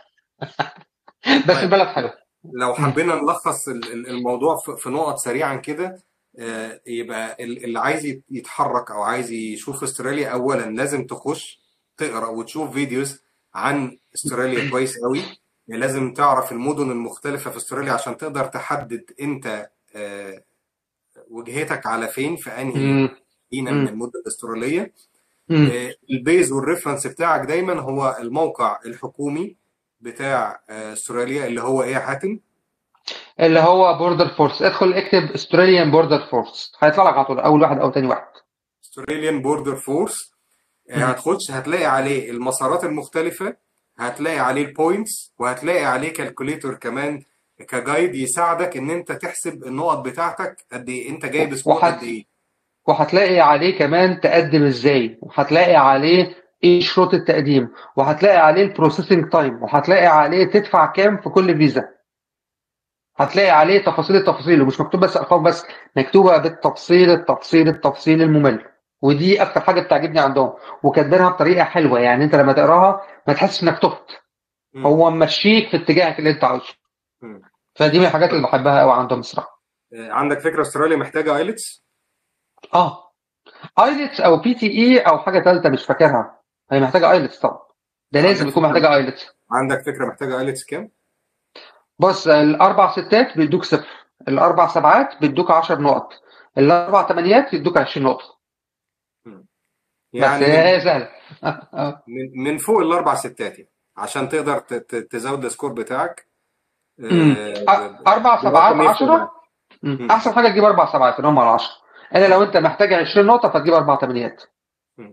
بس طيب البلد حلو لو مم. حبينا نلخص ال- ال- الموضوع في في نقط سريعا كده آه، يبقى ال- اللي عايز يت- يتحرك او عايز يشوف استراليا اولا لازم تخش تقرا وتشوف فيديوز عن استراليا كويس قوي لازم تعرف المدن المختلفة في استراليا عشان تقدر تحدد انت آه، وجهتك على فين في انهي مم. مدينة من مم. المدن الاسترالية مم. آه، البيز والريفرنس بتاعك دايما هو الموقع الحكومي بتاع آه، استراليا اللي هو ايه يا حاتم اللي هو بوردر فورس ادخل اكتب استراليان بوردر فورس هيطلع لك على طول اول واحد او تاني واحد استراليان بوردر فورس مم. هتخش هتلاقي عليه المسارات المختلفة هتلاقي عليه البوينتس وهتلاقي عليه كالكوليتور كمان كجايد يساعدك ان انت تحسب النقط بتاعتك قد ايه انت جايب سكور قد وهت... ايه وهتلاقي عليه كمان تقدم ازاي وهتلاقي عليه ايه شروط التقديم وهتلاقي عليه البروسيسنج تايم وهتلاقي عليه تدفع كام في كل فيزا هتلاقي عليه تفاصيل التفاصيل ومش مكتوب بس ارقام بس مكتوبه بالتفصيل التفصيل التفصيل الممل ودي اكتر حاجه بتعجبني عندهم وكاتبينها بطريقه حلوه يعني انت لما تقراها ما تحسش انك تهت مم. هو ممشيك في اتجاهك اللي انت عاوزه مم. فدي من الحاجات اللي بحبها قوي عندهم الصراحه آه، عندك فكرة استراليا محتاجة ايلتس اه ايلتس او بي تي اي او حاجه ثالثه مش فاكرها هي محتاجه ايلتس طبعا ده لازم عندك يكون فكرة محتاجه ايلتس عندك فكرة محتاجة ايلتس كام بص الاربع ستات بيدوك صفر الاربع سبعات بيدوك 10 نقط الاربع ثمانيات يدوك 20 نقطه مم. بس يعني من هي سهله من من فوق الاربع ستات يعني عشان تقدر ت- ت- تزود السكور بتاعك امم آه، ب- ب- اربع سبعات برقم يفرق 10 معاك مم. مم. احسن حاجه تجيب اربع سبعات اللي هم على 10 الا لو انت محتاج 20 نقطه فتجيب اربع ثمانيات مم.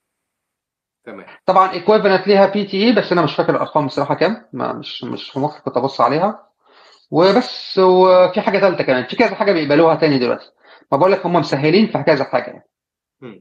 تمام طبعا ايكويفالنت ليها بي تي اي بس انا مش فاكر الارقام بصراحه كام ما مش مش في مخي كنت ابص عليها وبس وفي حاجه ثالثه كمان في كذا حاجه بيقبلوها تاني دلوقتي ما بقول لك هم مسهلين في كذا حاجه يعني مم.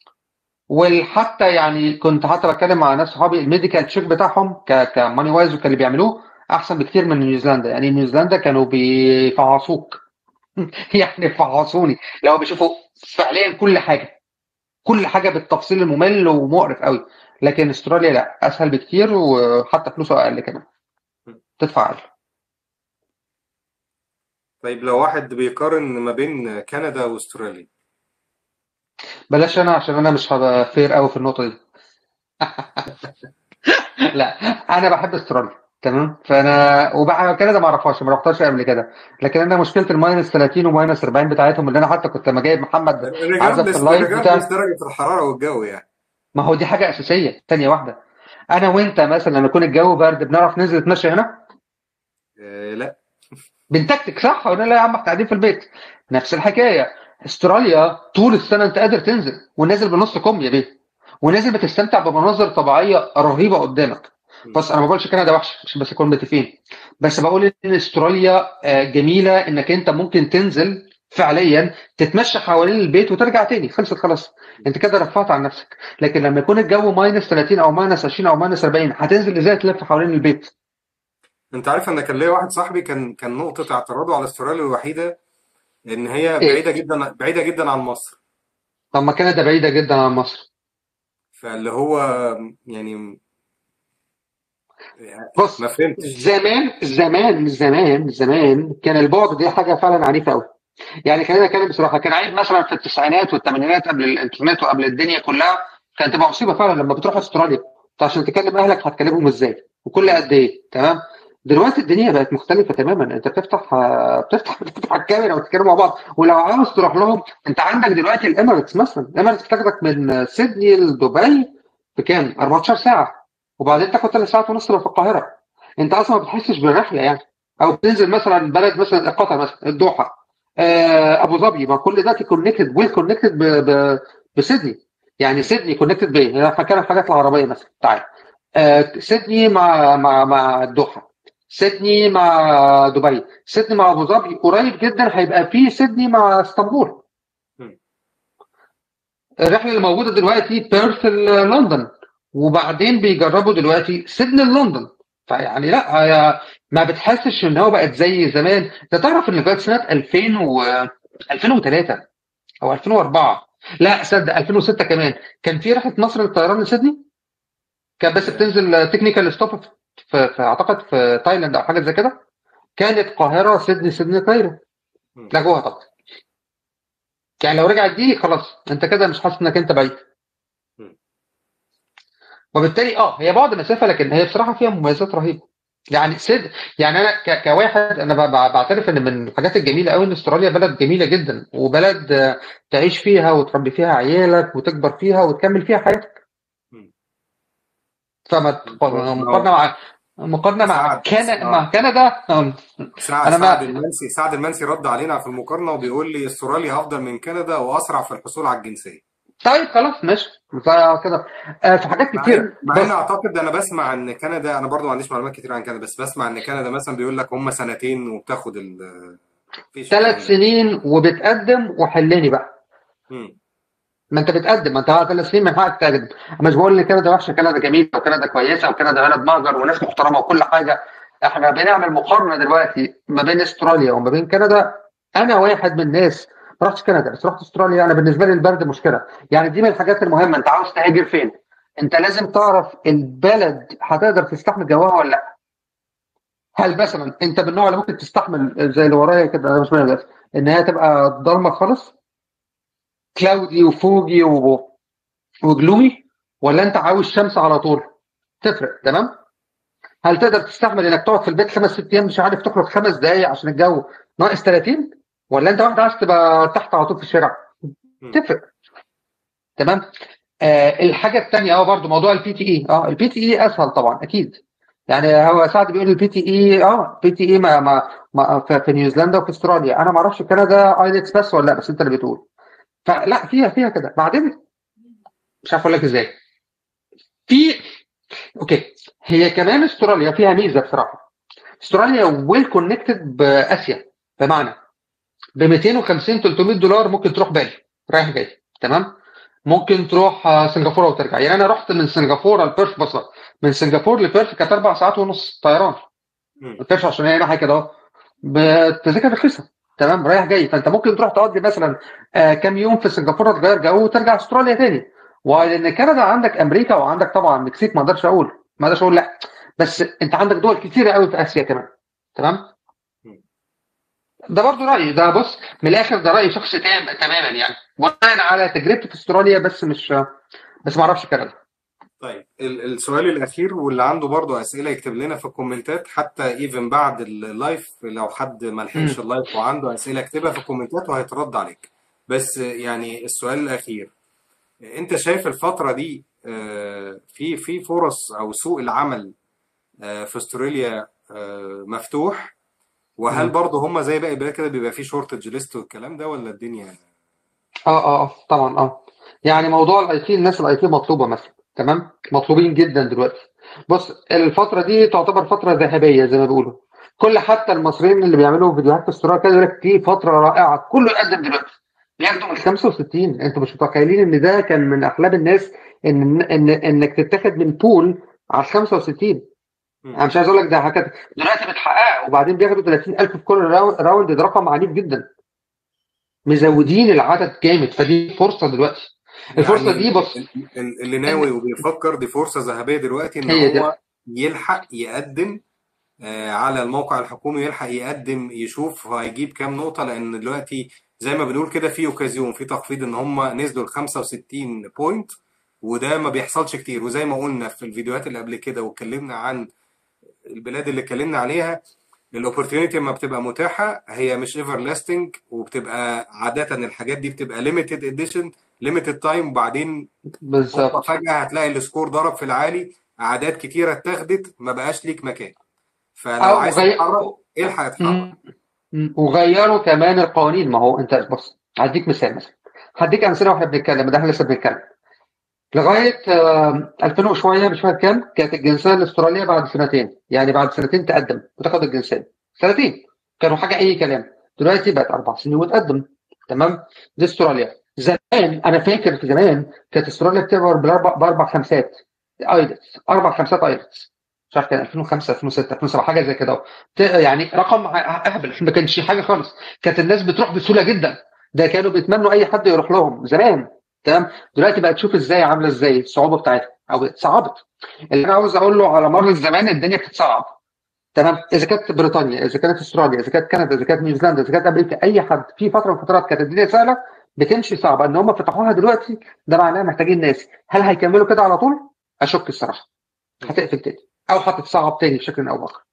وحتى يعني كنت حتى بتكلم مع ناس صحابي الميديكال تشيك بتاعهم ك كماني وايز وكان اللي بيعملوه احسن بكتير من نيوزيلندا يعني نيوزيلندا كانوا بيفعصوك يعني فعصوني لو بيشوفوا فعليا كل حاجه كل حاجه بالتفصيل الممل ومقرف قوي لكن استراليا لا اسهل بكتير وحتى فلوسه اقل كمان مم. تدفع اقل طيب لو واحد بيقارن ما بين كندا واستراليا بلاش انا عشان انا مش هبقى فير قوي في النقطه دي لا انا بحب استراليا تمام فانا وبقى كندا ما اعرفهاش ما رحتهاش قبل كده لكن انا مشكله الماينس 30 وماينس 40 بتاعتهم اللي انا حتى كنت لما جايب محمد عزب في ريجاردلس اللايف ريجاردلس بتاع درجة الحرارة والجو يعني ما هو دي حاجه اساسيه ثانيه واحده انا وانت مثلا لما يكون الجو برد بنعرف ننزل نتمشى هنا آه لا بنتكتك صح ولا لا يا عم احنا قاعدين في البيت نفس الحكايه استراليا طول السنه انت قادر تنزل ونازل بنص كم يا بيه ونازل بتستمتع بمناظر طبيعيه رهيبه قدامك مم. بص انا ما بقولش كندا وحشه عشان بس نكون متفقين بس بقول ان استراليا آه، جميله انك انت ممكن تنزل فعليا تتمشى حوالين البيت وترجع تاني خلصت خلاص انت كده رفعت عن نفسك لكن لما يكون الجو ماينس 30 او ماينس 20 او ماينس 40 هتنزل ازاي تلف حوالين البيت انت عارف ان كان ليا واحد صاحبي كان كان نقطة اعتراضه على استراليا الوحيدة ان هي ايه بعيدة جدا بعيدة جدا عن مصر طب ما كندا بعيده جدا عن مصر فاللي هو يعني بص ما فهمتش زمان زمان زمان زمان كان البعد دي حاجه فعلا عنيفه قوي يعني خلينا نتكلم بصراحه كان عيب مثلا في التسعينات والثمانينات قبل الانترنت وقبل الدنيا كلها كانت تبقى مصيبه فعلا لما بتروح استراليا انت عشان تكلم اهلك هتكلمهم ازاي وكل قد ايه تمام دلوقتي الدنيا بقت مختلفه تماما انت بتفتح آه، بتفتح بتفتح الكاميرا وتتكلموا مع بعض ولو عاوز تروح لهم انت عندك دلوقتي الاميريتس مثلا الاميريتس بتاخدك من سيدني لدبي بكام 14 ساعه وبعدين تاخد ثلاث ساعات ونص تبقى في القاهره انت اصلا ما بتحسش بالرحله يعني او بتنزل مثلا بلد مثلا قطر مثلا الدوحه آه، ابو ظبي ما كل ده كونكتد ويل كونكتد بسيدني يعني سيدني كونكتد بايه؟ احنا بنتكلم الحاجات العربيه مثلا تعال آه، سيدني مع مع مع الدوحه سيدني مع دبي سيدني مع ابو ظبي قريب جدا هيبقى في سيدني مع اسطنبول مم. الرحله اللي موجوده دلوقتي بيرث لندن وبعدين بيجربوا دلوقتي سيدني لندن فيعني لا هي ما بتحسش ان هو بقت زي زمان انت تعرف ان لغايه سنه 2000 و 2003 او 2004 لا صدق 2006 كمان كان في رحله مصر للطيران لسيدني كان بس بتنزل تكنيكال ستوب في, في اعتقد في تايلاند او حاجه زي كده كانت قاهره سيدني سيدني كايرو مم. لغوها طبعا يعني لو رجعت دي خلاص انت كده مش حاسس انك انت بعيد مم. وبالتالي اه هي بعد مسافه لكن هي بصراحه فيها مميزات رهيبه يعني سيد يعني انا ك... كواحد انا ب... ب- بعترف ان من الحاجات الجميله قوي ان استراليا بلد جميله جدا وبلد آه، تعيش فيها وتربي فيها عيالك وتكبر فيها وتكمل فيها حياتك مم. فما مقارنه مع مقارنه مع سعد كندا آه. مع كندا آم، سعد انا سعد ما المنسي سعد المنسي رد علينا في المقارنة وبيقول لي استراليا افضل من كندا واسرع في الحصول على الجنسية طيب خلاص ماشي زي كده آه، في حاجات مع كتير ان مع ان بص اعتقد انا بسمع ان كندا انا برضو ما عنديش معلومات كتير عن كندا بس بسمع ان كندا مثلا بيقول لك هم سنتين وبتاخد ال مفيش الكلام ثلاث ده سنين وبتقدم وحلني بقى مم. ما انت بتقدم ما انت على ثلاث سنين من حقك تقدم أنا مش بقول ان كندا وحشه كندا جميله وكندا كويسه وكندا بلد مهجر وناس محترمه وكل حاجه احنا بنعمل مقارنه دلوقتي ما بين استراليا وما بين كندا انا واحد من الناس ما رحتش كندا بس رحت استراليا انا بالنسبه لي البرد مشكله يعني دي من الحاجات المهمه انت عاوز تهاجر فين انت لازم تعرف البلد هتقدر تستحمل جوها ولا لا هل مثلا انت من النوع اللي ممكن تستحمل زي اللي ورايا كده انا مش بس ان هي تبقى ضلمه خالص كلاودي وفوجي و... وجلومي ولا انت عاوز شمس على طول تفرق تمام هل تقدر تستحمل انك تقعد في البيت خمس ست ايام مش عارف تخرج خمس دقايق عشان الجو ناقص 30 ولا انت واحد عايز تبقى تحت على طول في الشارع مم. تفرق تمام آه الحاجه الثانيه اه برضو موضوع البي تي اي اه البي تي اي اسهل طبعا اكيد يعني هو سعد بيقول البي تي اي اه بي تي اي ما ما ما في في نيوزيلندا وفي استراليا انا ما اعرفش كندا ايلتس بس ولا لا بس انت اللي بتقول فلا فيها فيها كده بعدين مش عارف اقول لك ازاي في اوكي هي كمان استراليا فيها ميزه بصراحه استراليا ويل كونكتد باسيا بمعنى ب 250 300 دولار ممكن تروح بالي رايح جاي تمام ممكن تروح آه، سنغافوره وترجع يعني انا رحت من سنغافوره لبيرث بصرة من سنغافوره لبيرث كانت اربع ساعات ونص طيران مم. بيرث عشان هي ناحيه كده اهو بتذاكر رخيصه تمام رايح جاي فانت ممكن تروح تقضي مثلا آه، كام يوم في سنغافوره تغير جو وترجع استراليا تاني ولان كندا عندك امريكا وعندك طبعا المكسيك ما اقدرش اقول ما اقدرش اقول لا بس انت عندك دول كتيره قوي في اسيا كمان تمام مم. ده برضو رايي ده بص من الاخر ده راي شخصي تام تماما يعني وانا على تجربتي في استراليا بس مش بس ما اعرفش كندا طيب ال- السؤال الأخير واللي عنده برضو أسئلة يكتب لنا في الكومنتات حتى ايفن بعد اللايف لو حد ما لحقش مم. اللايف وعنده أسئلة اكتبها في الكومنتات وهيترد عليك بس يعني السؤال الأخير أنت شايف الفترة دي آه، في في فرص أو سوق العمل آه، في استراليا آه، مفتوح وهل مم. برضه هم زي باقي البلاد كده بيبقى في شورتج ليست والكلام ده ولا الدنيا اه اه اه طبعا اه يعني موضوع الاي تي الناس الاي تي مطلوبه مثلا تمام مطلوبين جدا دلوقتي بص الفتره دي تعتبر فتره ذهبيه زي ما بيقولوا كل حتى المصريين اللي بيعملوا فيديوهات في استراليا كده يقول لك دي فتره رائعه كله يقدم دلوقتي بياخدوا من 65 انتوا مش متخيلين ان ده كان من احلام الناس ان ان انك تتاخد من بول على 65 انا مش عايز اقول لك ده حاجات دلوقتي بتحققها وبعدين بياخدوا 30000 في كل راوند ده رقم عنيف جدا مزودين العدد جامد فدي فرصه دلوقتي الفرصه يعني دي بص اللي ناوي وبيفكر دي فرصه ذهبيه دلوقتي ان هي دي. هو يلحق يقدم آه، على الموقع الحكومي يلحق يقدم يشوف هيجيب كام نقطه لان دلوقتي زي ما بنقول كده في اوكازيون في تخفيض ان هم نزلوا ل 65 بوينت وده ما بيحصلش كتير وزي ما قلنا في الفيديوهات اللي قبل كده واتكلمنا عن البلاد اللي اتكلمنا عليها الاوبورتيونيتي لما بتبقى متاحه هي مش ايفر لاستنج وبتبقى عاده الحاجات دي بتبقى ليميتد اديشن ليميتد تايم وبعدين هوبا بالظبط فجاه هتلاقي السكور ضرب في العالي اعداد كتيره اتاخدت ما بقاش ليك مكان فلو أو عايز غي- تتحرك الحق اتحرك مم. مم. وغيروا كمان القوانين ما هو انت بص هديك مثال مثلا هديك امثله واحنا بنتكلم ده احنا لسه بنتكلم لغايه آه، 2000 وشويه مش فاكر كام كانت الجنسيه الاستراليه بعد سنتين يعني بعد سنتين تقدم وتاخد الجنسيه سنتين كانوا حاجه اي كلام دلوقتي بقت اربع سنين وتقدم تمام دي استراليا زمان انا فاكر في زمان كانت استراليا بتعبر بالاربع باربع خمسات ايلتس اربع خمسات ايلتس مش عارف كان 2005 2006 2007 حاجه زي كده ت- يعني رقم ع- اهبل ما كانش حاجه خالص كانت الناس بتروح بسهوله جدا ده كانوا بيتمنوا اي حد يروح لهم زمان تمام دلوقتي بقى تشوف ازاي عامله ازاي الصعوبه بتاعتها او صعبت اللي انا عاوز اقول له على مر الزمان الدنيا كانت صعب تمام اذا كانت بريطانيا اذا كانت استراليا اذا كانت كندا اذا كانت نيوزيلندا اذا كانت امريكا اي حد في فتره من الفترات كانت الدنيا سهله بتمشي صعبه ان هم فتحوها دلوقتي ده معناه محتاجين ناس هل هيكملوا كده على طول؟ اشك الصراحه هتقفل تاني او هتتصعب تاني بشكل او باخر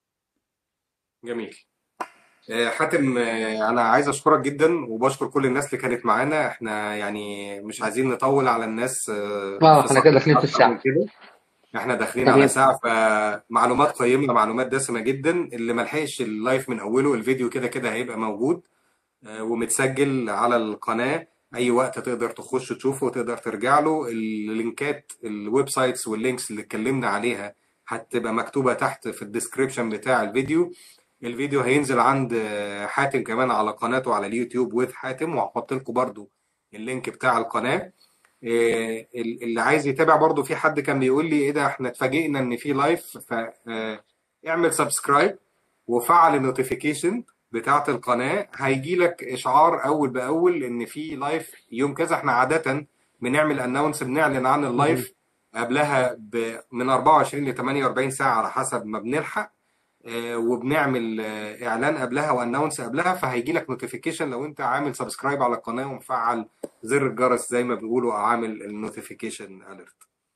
جميل آه، حاتم آه، انا عايز اشكرك جدا وبشكر كل الناس اللي كانت معانا احنا يعني مش عايزين نطول على الناس آه، اه في احنا كده داخلين في اكتر من الساعه كده احنا داخلين تمام على ساعة فمعلومات قيمة معلومات دسمة جدا اللي ملحقش اللايف من اوله الفيديو كده كده هيبقى موجود آه، ومتسجل على القناة أي وقت تقدر تخش تشوفه وتقدر ترجع له اللينكات الويب سايتس واللينكس اللي اتكلمنا عليها هتبقى مكتوبة تحت في الديسكريبشن بتاع الفيديو الفيديو هينزل عند آه، حاتم كمان على قناته على اليوتيوب وذ حاتم وهحط لكم برضو اللينك بتاع القناة آه، اللي عايز يتابع برضو في حد كان بيقول لي ايه ده احنا اتفاجئنا ان في لايف فاعمل سبسكرايب وفعل النوتيفيكيشن بتاعت القناة هيجي لك إشعار أول بأول إن في لايف يوم كذا إحنا عادة بنعمل أناونس بنعلن عن اللايف قبلها ب... من 24 ل 48 ساعة على حسب ما بنلحق آه، وبنعمل آه، إعلان قبلها وأناونس قبلها فهيجي لك نوتيفيكيشن لو أنت عامل سبسكرايب على القناة ومفعل زر الجرس زي ما بيقولوا أو عامل النوتيفيكيشن أليرت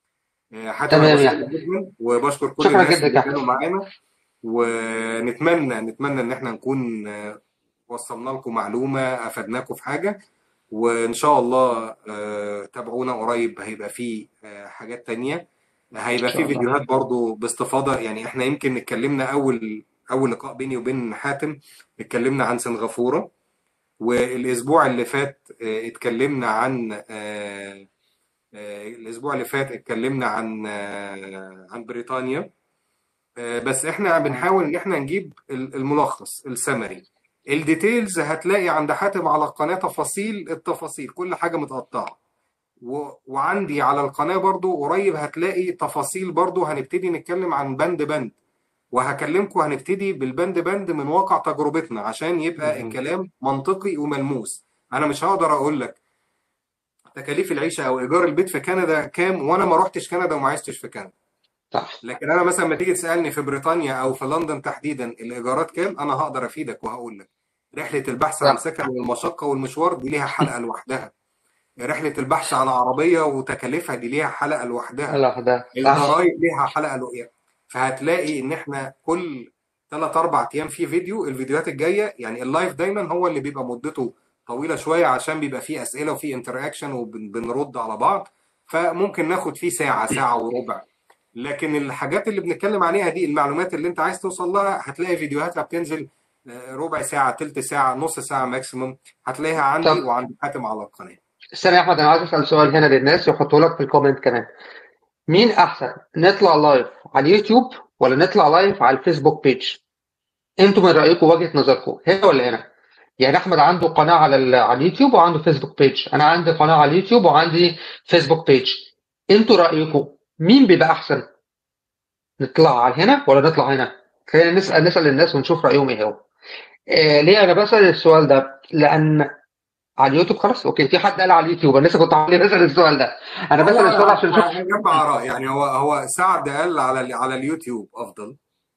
حتى أنا تمام يا بشكرك احمد جدا وبشكر كل شكرا الناس جدا اللي يا كانوا احمد معانا ونتمنى نتمنى ان احنا نكون آه، وصلنا لكم معلومة افدناكم في حاجة وان شاء الله آه، تابعونا قريب هيبقى فيه آه، حاجات تانية ان هيبقى شاء فيه الله فيديوهات برضو باستفاضة يعني احنا يمكن اتكلمنا اول اول لقاء بيني وبين حاتم اتكلمنا عن سنغافورة والاسبوع اللي فات آه، اتكلمنا عن آه، آه، الاسبوع اللي فات اتكلمنا عن آه، عن بريطانيا آه، بس احنا بنحاول ان احنا نجيب ال- الملخص السمري الديتيلز هتلاقي عند حاتم على القناة تفاصيل التفاصيل كل حاجة متقطعة و... وعندي على القناة برضو قريب هتلاقي تفاصيل برضو هنبتدي نتكلم عن بند بند وهكلمكم هنبتدي بالبند بند من واقع تجربتنا عشان يبقى مهم. الكلام منطقي وملموس انا مش هقدر اقول لك تكاليف العيشة او ايجار البيت في كندا كام وانا ما روحتش كندا وما عشتش في كندا صح لكن انا مثلا لما تيجي تسالني في بريطانيا او في لندن تحديدا الايجارات كام انا هقدر افيدك وهقول لك رحله البحث عن صح سكن والمشقه والمشوار دي ليها حلقه لوحدها رحله البحث عن عربيه وتكاليفها دي ليها حلقه لوحدها لوحدها صح الضرايب ليها حلقه لوحدها فهتلاقي ان احنا كل ثلاث اربع ايام في فيديو الفيديوهات الجايه يعني اللايف دايما هو اللي بيبقى مدته طويله شويه عشان بيبقى فيه اسئله وفيه انتراكشن وبنرد على بعض فممكن ناخد فيه ساعه ساعه وربع لكن الحاجات اللي بنتكلم عليها دي المعلومات اللي انت عايز توصل لها هتلاقي فيديوهاتها بتنزل آه، ربع ساعة تلت ساعة نص ساعة ماكسيموم هتلاقيها عندي طب وعند حاتم على القناة استنى يا احمد انا عايز اسال سؤال هنا للناس يحطوا لك في الكومنت كمان مين احسن نطلع لايف على اليوتيوب ولا نطلع لايف على الفيسبوك بيج انتوا من رايكم وجهه نظركم هنا ولا هنا يعني احمد عنده قناه على ال- على اليوتيوب وعنده فيسبوك بيج انا عندي قناه على اليوتيوب وعندي فيسبوك بيج انتوا رايكم مين بيبقى احسن نطلع على هنا ولا نطلع هنا خلينا نسال نسال الناس ونشوف رايهم ايه هو آه ليه انا بسال السؤال ده لان على اليوتيوب خلاص اوكي في حد قال على اليوتيوب انا لسه كنت عامل بسال السؤال ده انا بسال السؤال عشان اشوف جمع اراء يعني هو هو سعد قال على ال- على اليوتيوب افضل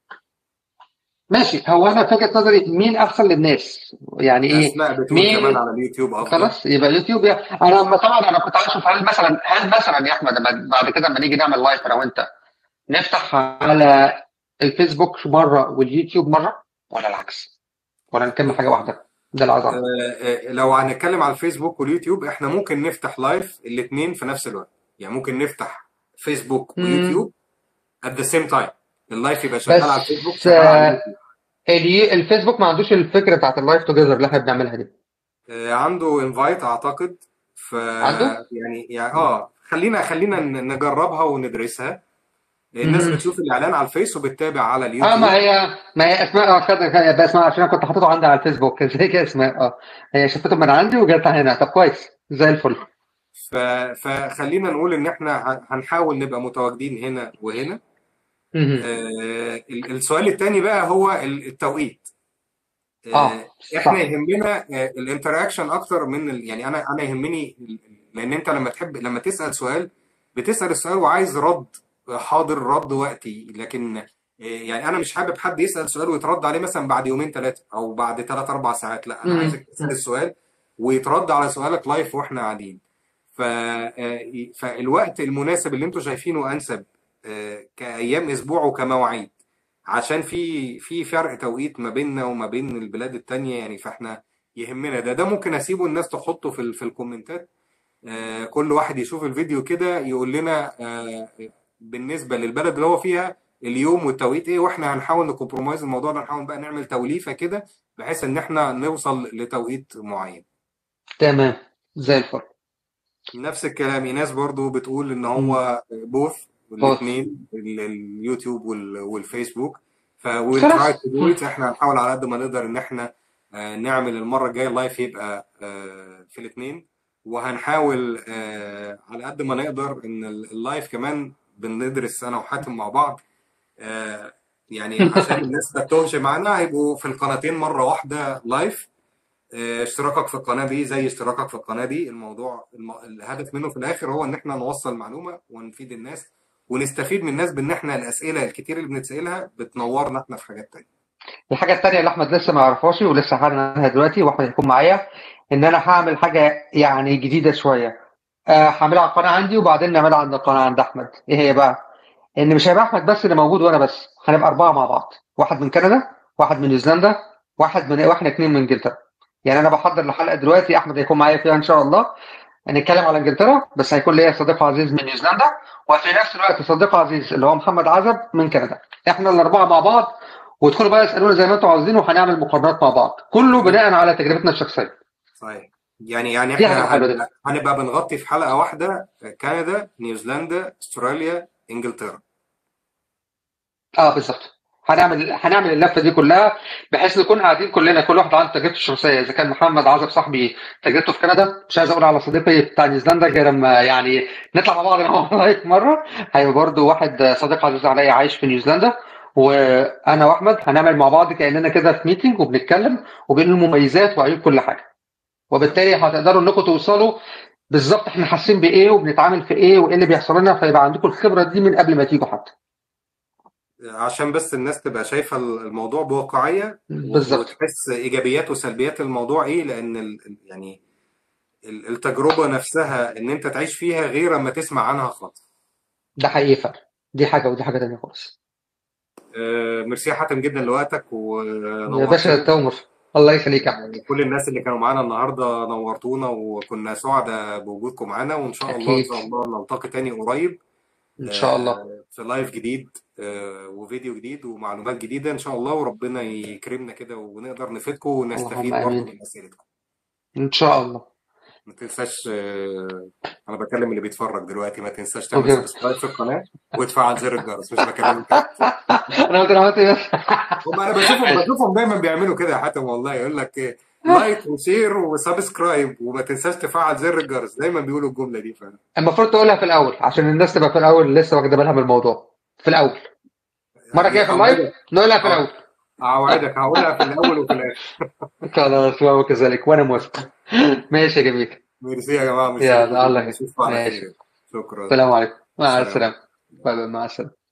ماشي هو انا في وجهه نظري مين احسن للناس يعني ايه اسماء بتقول مين كمان على اليوتيوب افضل خلاص يبقى يوتيوب يا انا لما طبعا انا كنت عايز اشوف هل مثلا هل مثلا يا احمد لما بعد كده لما نيجي نعمل لايف انا وانت نفتح على الفيسبوك مره واليوتيوب مره ولا العكس ولا نكمل حاجه واحده ده العظمه آه، آه، لو هنتكلم على الفيسبوك واليوتيوب احنا ممكن نفتح لايف الاثنين في نفس الوقت يعني ممكن نفتح فيسبوك مم. ويوتيوب at the same time اللايف يبقى شغال على الفيسبوك بس شغال على آه، اليوتيوب الي- الفيسبوك ما عندوش الفكره بتاعت اللايف توجذر اللي احنا بنعملها دي آه، عنده انفايت اعتقد ف عنده؟ يعني يعني اه خلينا خلينا ن- نجربها وندرسها الناس مم. بتشوف الاعلان على الفيس وبتتابع على اه اليوتيوب ما هي ما هي اسماء اه خد خد- اسماء عشان انا كنت حاططه عندي على الفيسبوك زي كده اسماء اه هي شافته من عندي وجت هنا طب كويس زي الفل ف... فخلينا نقول ان احنا ه- هنحاول نبقى متواجدين هنا وهنا مهم. آه ال- السؤال الثاني بقى هو ال- التوقيت اه آه احنا صح يهمنا آه الانتراكشن اكتر من ال... يعني انا انا يهمني ال- لان انت لما تحب لما تسال سؤال بتسال السؤال وعايز رد حاضر رد وقتي لكن آه يعني انا مش حابب حد يسال سؤال ويترد عليه مثلا بعد يومين ثلاثه او بعد ثلاث اربع ساعات لا انا مم. عايزك تسال السؤال ويترد على سؤالك لايف واحنا قاعدين ف آه، فالوقت المناسب اللي انتوا شايفينه انسب آه، كايام اسبوع وكمواعيد عشان في في فرق توقيت ما بيننا وما بين البلاد التانية يعني فاحنا يهمنا ده ده ممكن اسيبه الناس تحطه في ال- في الكومنتات آه، كل واحد يشوف الفيديو كده يقول لنا آه، بالنسبة للبلد اللي هو فيها اليوم والتوقيت ايه واحنا هنحاول نكمبرومايز الموضوع ده نحاول بقى نعمل توليفة كده بحيث ان احنا نوصل لتوقيت معين تمام زي الفل نفس الكلام ايناس برضو بتقول ان هو بوث بص الاثنين اليوتيوب وال- والفيسبوك ف we'll try خلاص to do it احنا هنحاول على قد ما نقدر ان احنا آه، نعمل المره الجايه اللايف يبقى آه، في الاثنين وهنحاول آه، على قد ما نقدر ان ال- اللايف كمان بندرس انا وحاتم مع بعض آه، يعني عشان الناس ما تتوهش معانا هيبقوا في القناتين مره واحده لايف آه، اشتراكك في القناة دي زي اشتراكك في القناة دي الموضوع الم... الهدف منه في الآخر هو إن إحنا نوصل معلومة ونفيد الناس ونستفيد من الناس بإن إحنا الأسئلة الكتير اللي بنتسألها بتنورنا إحنا في حاجات تانية. الحاجة التانية اللي أحمد لسه ما يعرفهاش ولسه هعلن عنها دلوقتي وأحمد هيكون معايا إن أنا هعمل حاجة يعني جديدة شوية آه، هعملها على القناة عندي وبعدين نعملها عند القناة عند أحمد إيه هي بقى؟ إن مش هيبقى أحمد بس اللي موجود وأنا بس هنبقى أربعة مع بعض واحد من كندا واحد من نيوزيلندا واحد من واحنا اتنين من إنجلترا يعني أنا بحضر الحلقة دلوقتي أحمد هيكون معايا فيها إن شاء الله هنتكلم على إنجلترا بس هيكون ليا صديق عزيز من نيوزيلندا وفي نفس الوقت صديق عزيز اللي هو محمد عزب من كندا احنا الأربعة مع بعض وادخلوا بقى اسألونا زي ما انتم عاوزين وهنعمل مقارنات مع بعض كله بناء على تجربتنا الشخصية صحيح. يعني يعني دي حاجة إحنا حلوة دي هنبقى, هنبقى بنغطي في حلقة واحدة كندا، نيوزيلندا، أستراليا، إنجلترا. اه بالظبط هنعمل هنعمل اللفه دي كلها بحيث نكون قاعدين كلنا كل واحد عنده تجربته الشخصيه اذا كان محمد عزب صاحبي تجربته في كندا مش عايز اقول على صديقي بتاع نيوزيلندا غير لما يعني نطلع مع بعض انا وهو لايف مره هيبقى برضه واحد صديق عزيز عليا عايش في نيوزيلندا وانا واحمد هنعمل مع بعض كاننا كده في ميتنج وبنتكلم وبنقول المميزات وعيوب كل حاجه وبالتالي هتقدروا انكم توصلوا بالظبط احنا حاسين بايه وبنتعامل في ايه وايه اللي بيحصل لنا فيبقى عندكم الخبره دي من قبل ما تيجوا حتى عشان بس الناس تبقى شايفة الموضوع بواقعية و- بالظبط وتحس إيجابيات وسلبيات الموضوع إيه لأن ال... يعني ال- التجربة نفسها إن أنت تعيش فيها غير أما تسمع عنها خالص. ده حقيقي فعلا دي حاجه ودي حاجه تانيه خالص آه، ميرسي يا حاتم جدا لوقتك يا باشا ونورتنا تامر الله يخليك يا احمد كل الناس اللي كانوا معانا النهارده نورتونا وكنا سعداء بوجودكم معانا وان شاء الله ان اكيد شاء الله نلتقي تاني قريب ان شاء الله آه، في لايف جديد آه، وفيديو جديد ومعلومات جديده ان شاء الله وربنا يكرمنا كده ونقدر نفيدكم ونستفيد اللهم برضه امين من اسئلتكم ان شاء الله ما تنساش آه، انا بكلم اللي بيتفرج دلوقتي ما تنساش تعمل اوكي سبسكرايب في القناه وتفعل زر الجرس مش بكلمك انا قلت انا عملت ايه هم انا بشوفهم بشوفهم دايما بيعملوا كده يا حاتم والله يقول لك إيه، لايك وشير وسبسكرايب وما تنساش تفعل زر الجرس دايما بيقولوا الجمله دي فعلا المفروض تقولها في الاول عشان الناس تبقى في الاول لسه واخده بالها من الموضوع في الاول مره جايه في اللايف اوعدك نقولها في الاول اوعدك هقولها في الاول وفي الاخر خلاص وهو كذلك وانا موافق ماشي يا جميل ميرسي يا جماعه ميرسي يا الله يخير نشوفكم على ماشي خير شكرا السلام عليكم مع سلام السلامه باي باي مع السلامه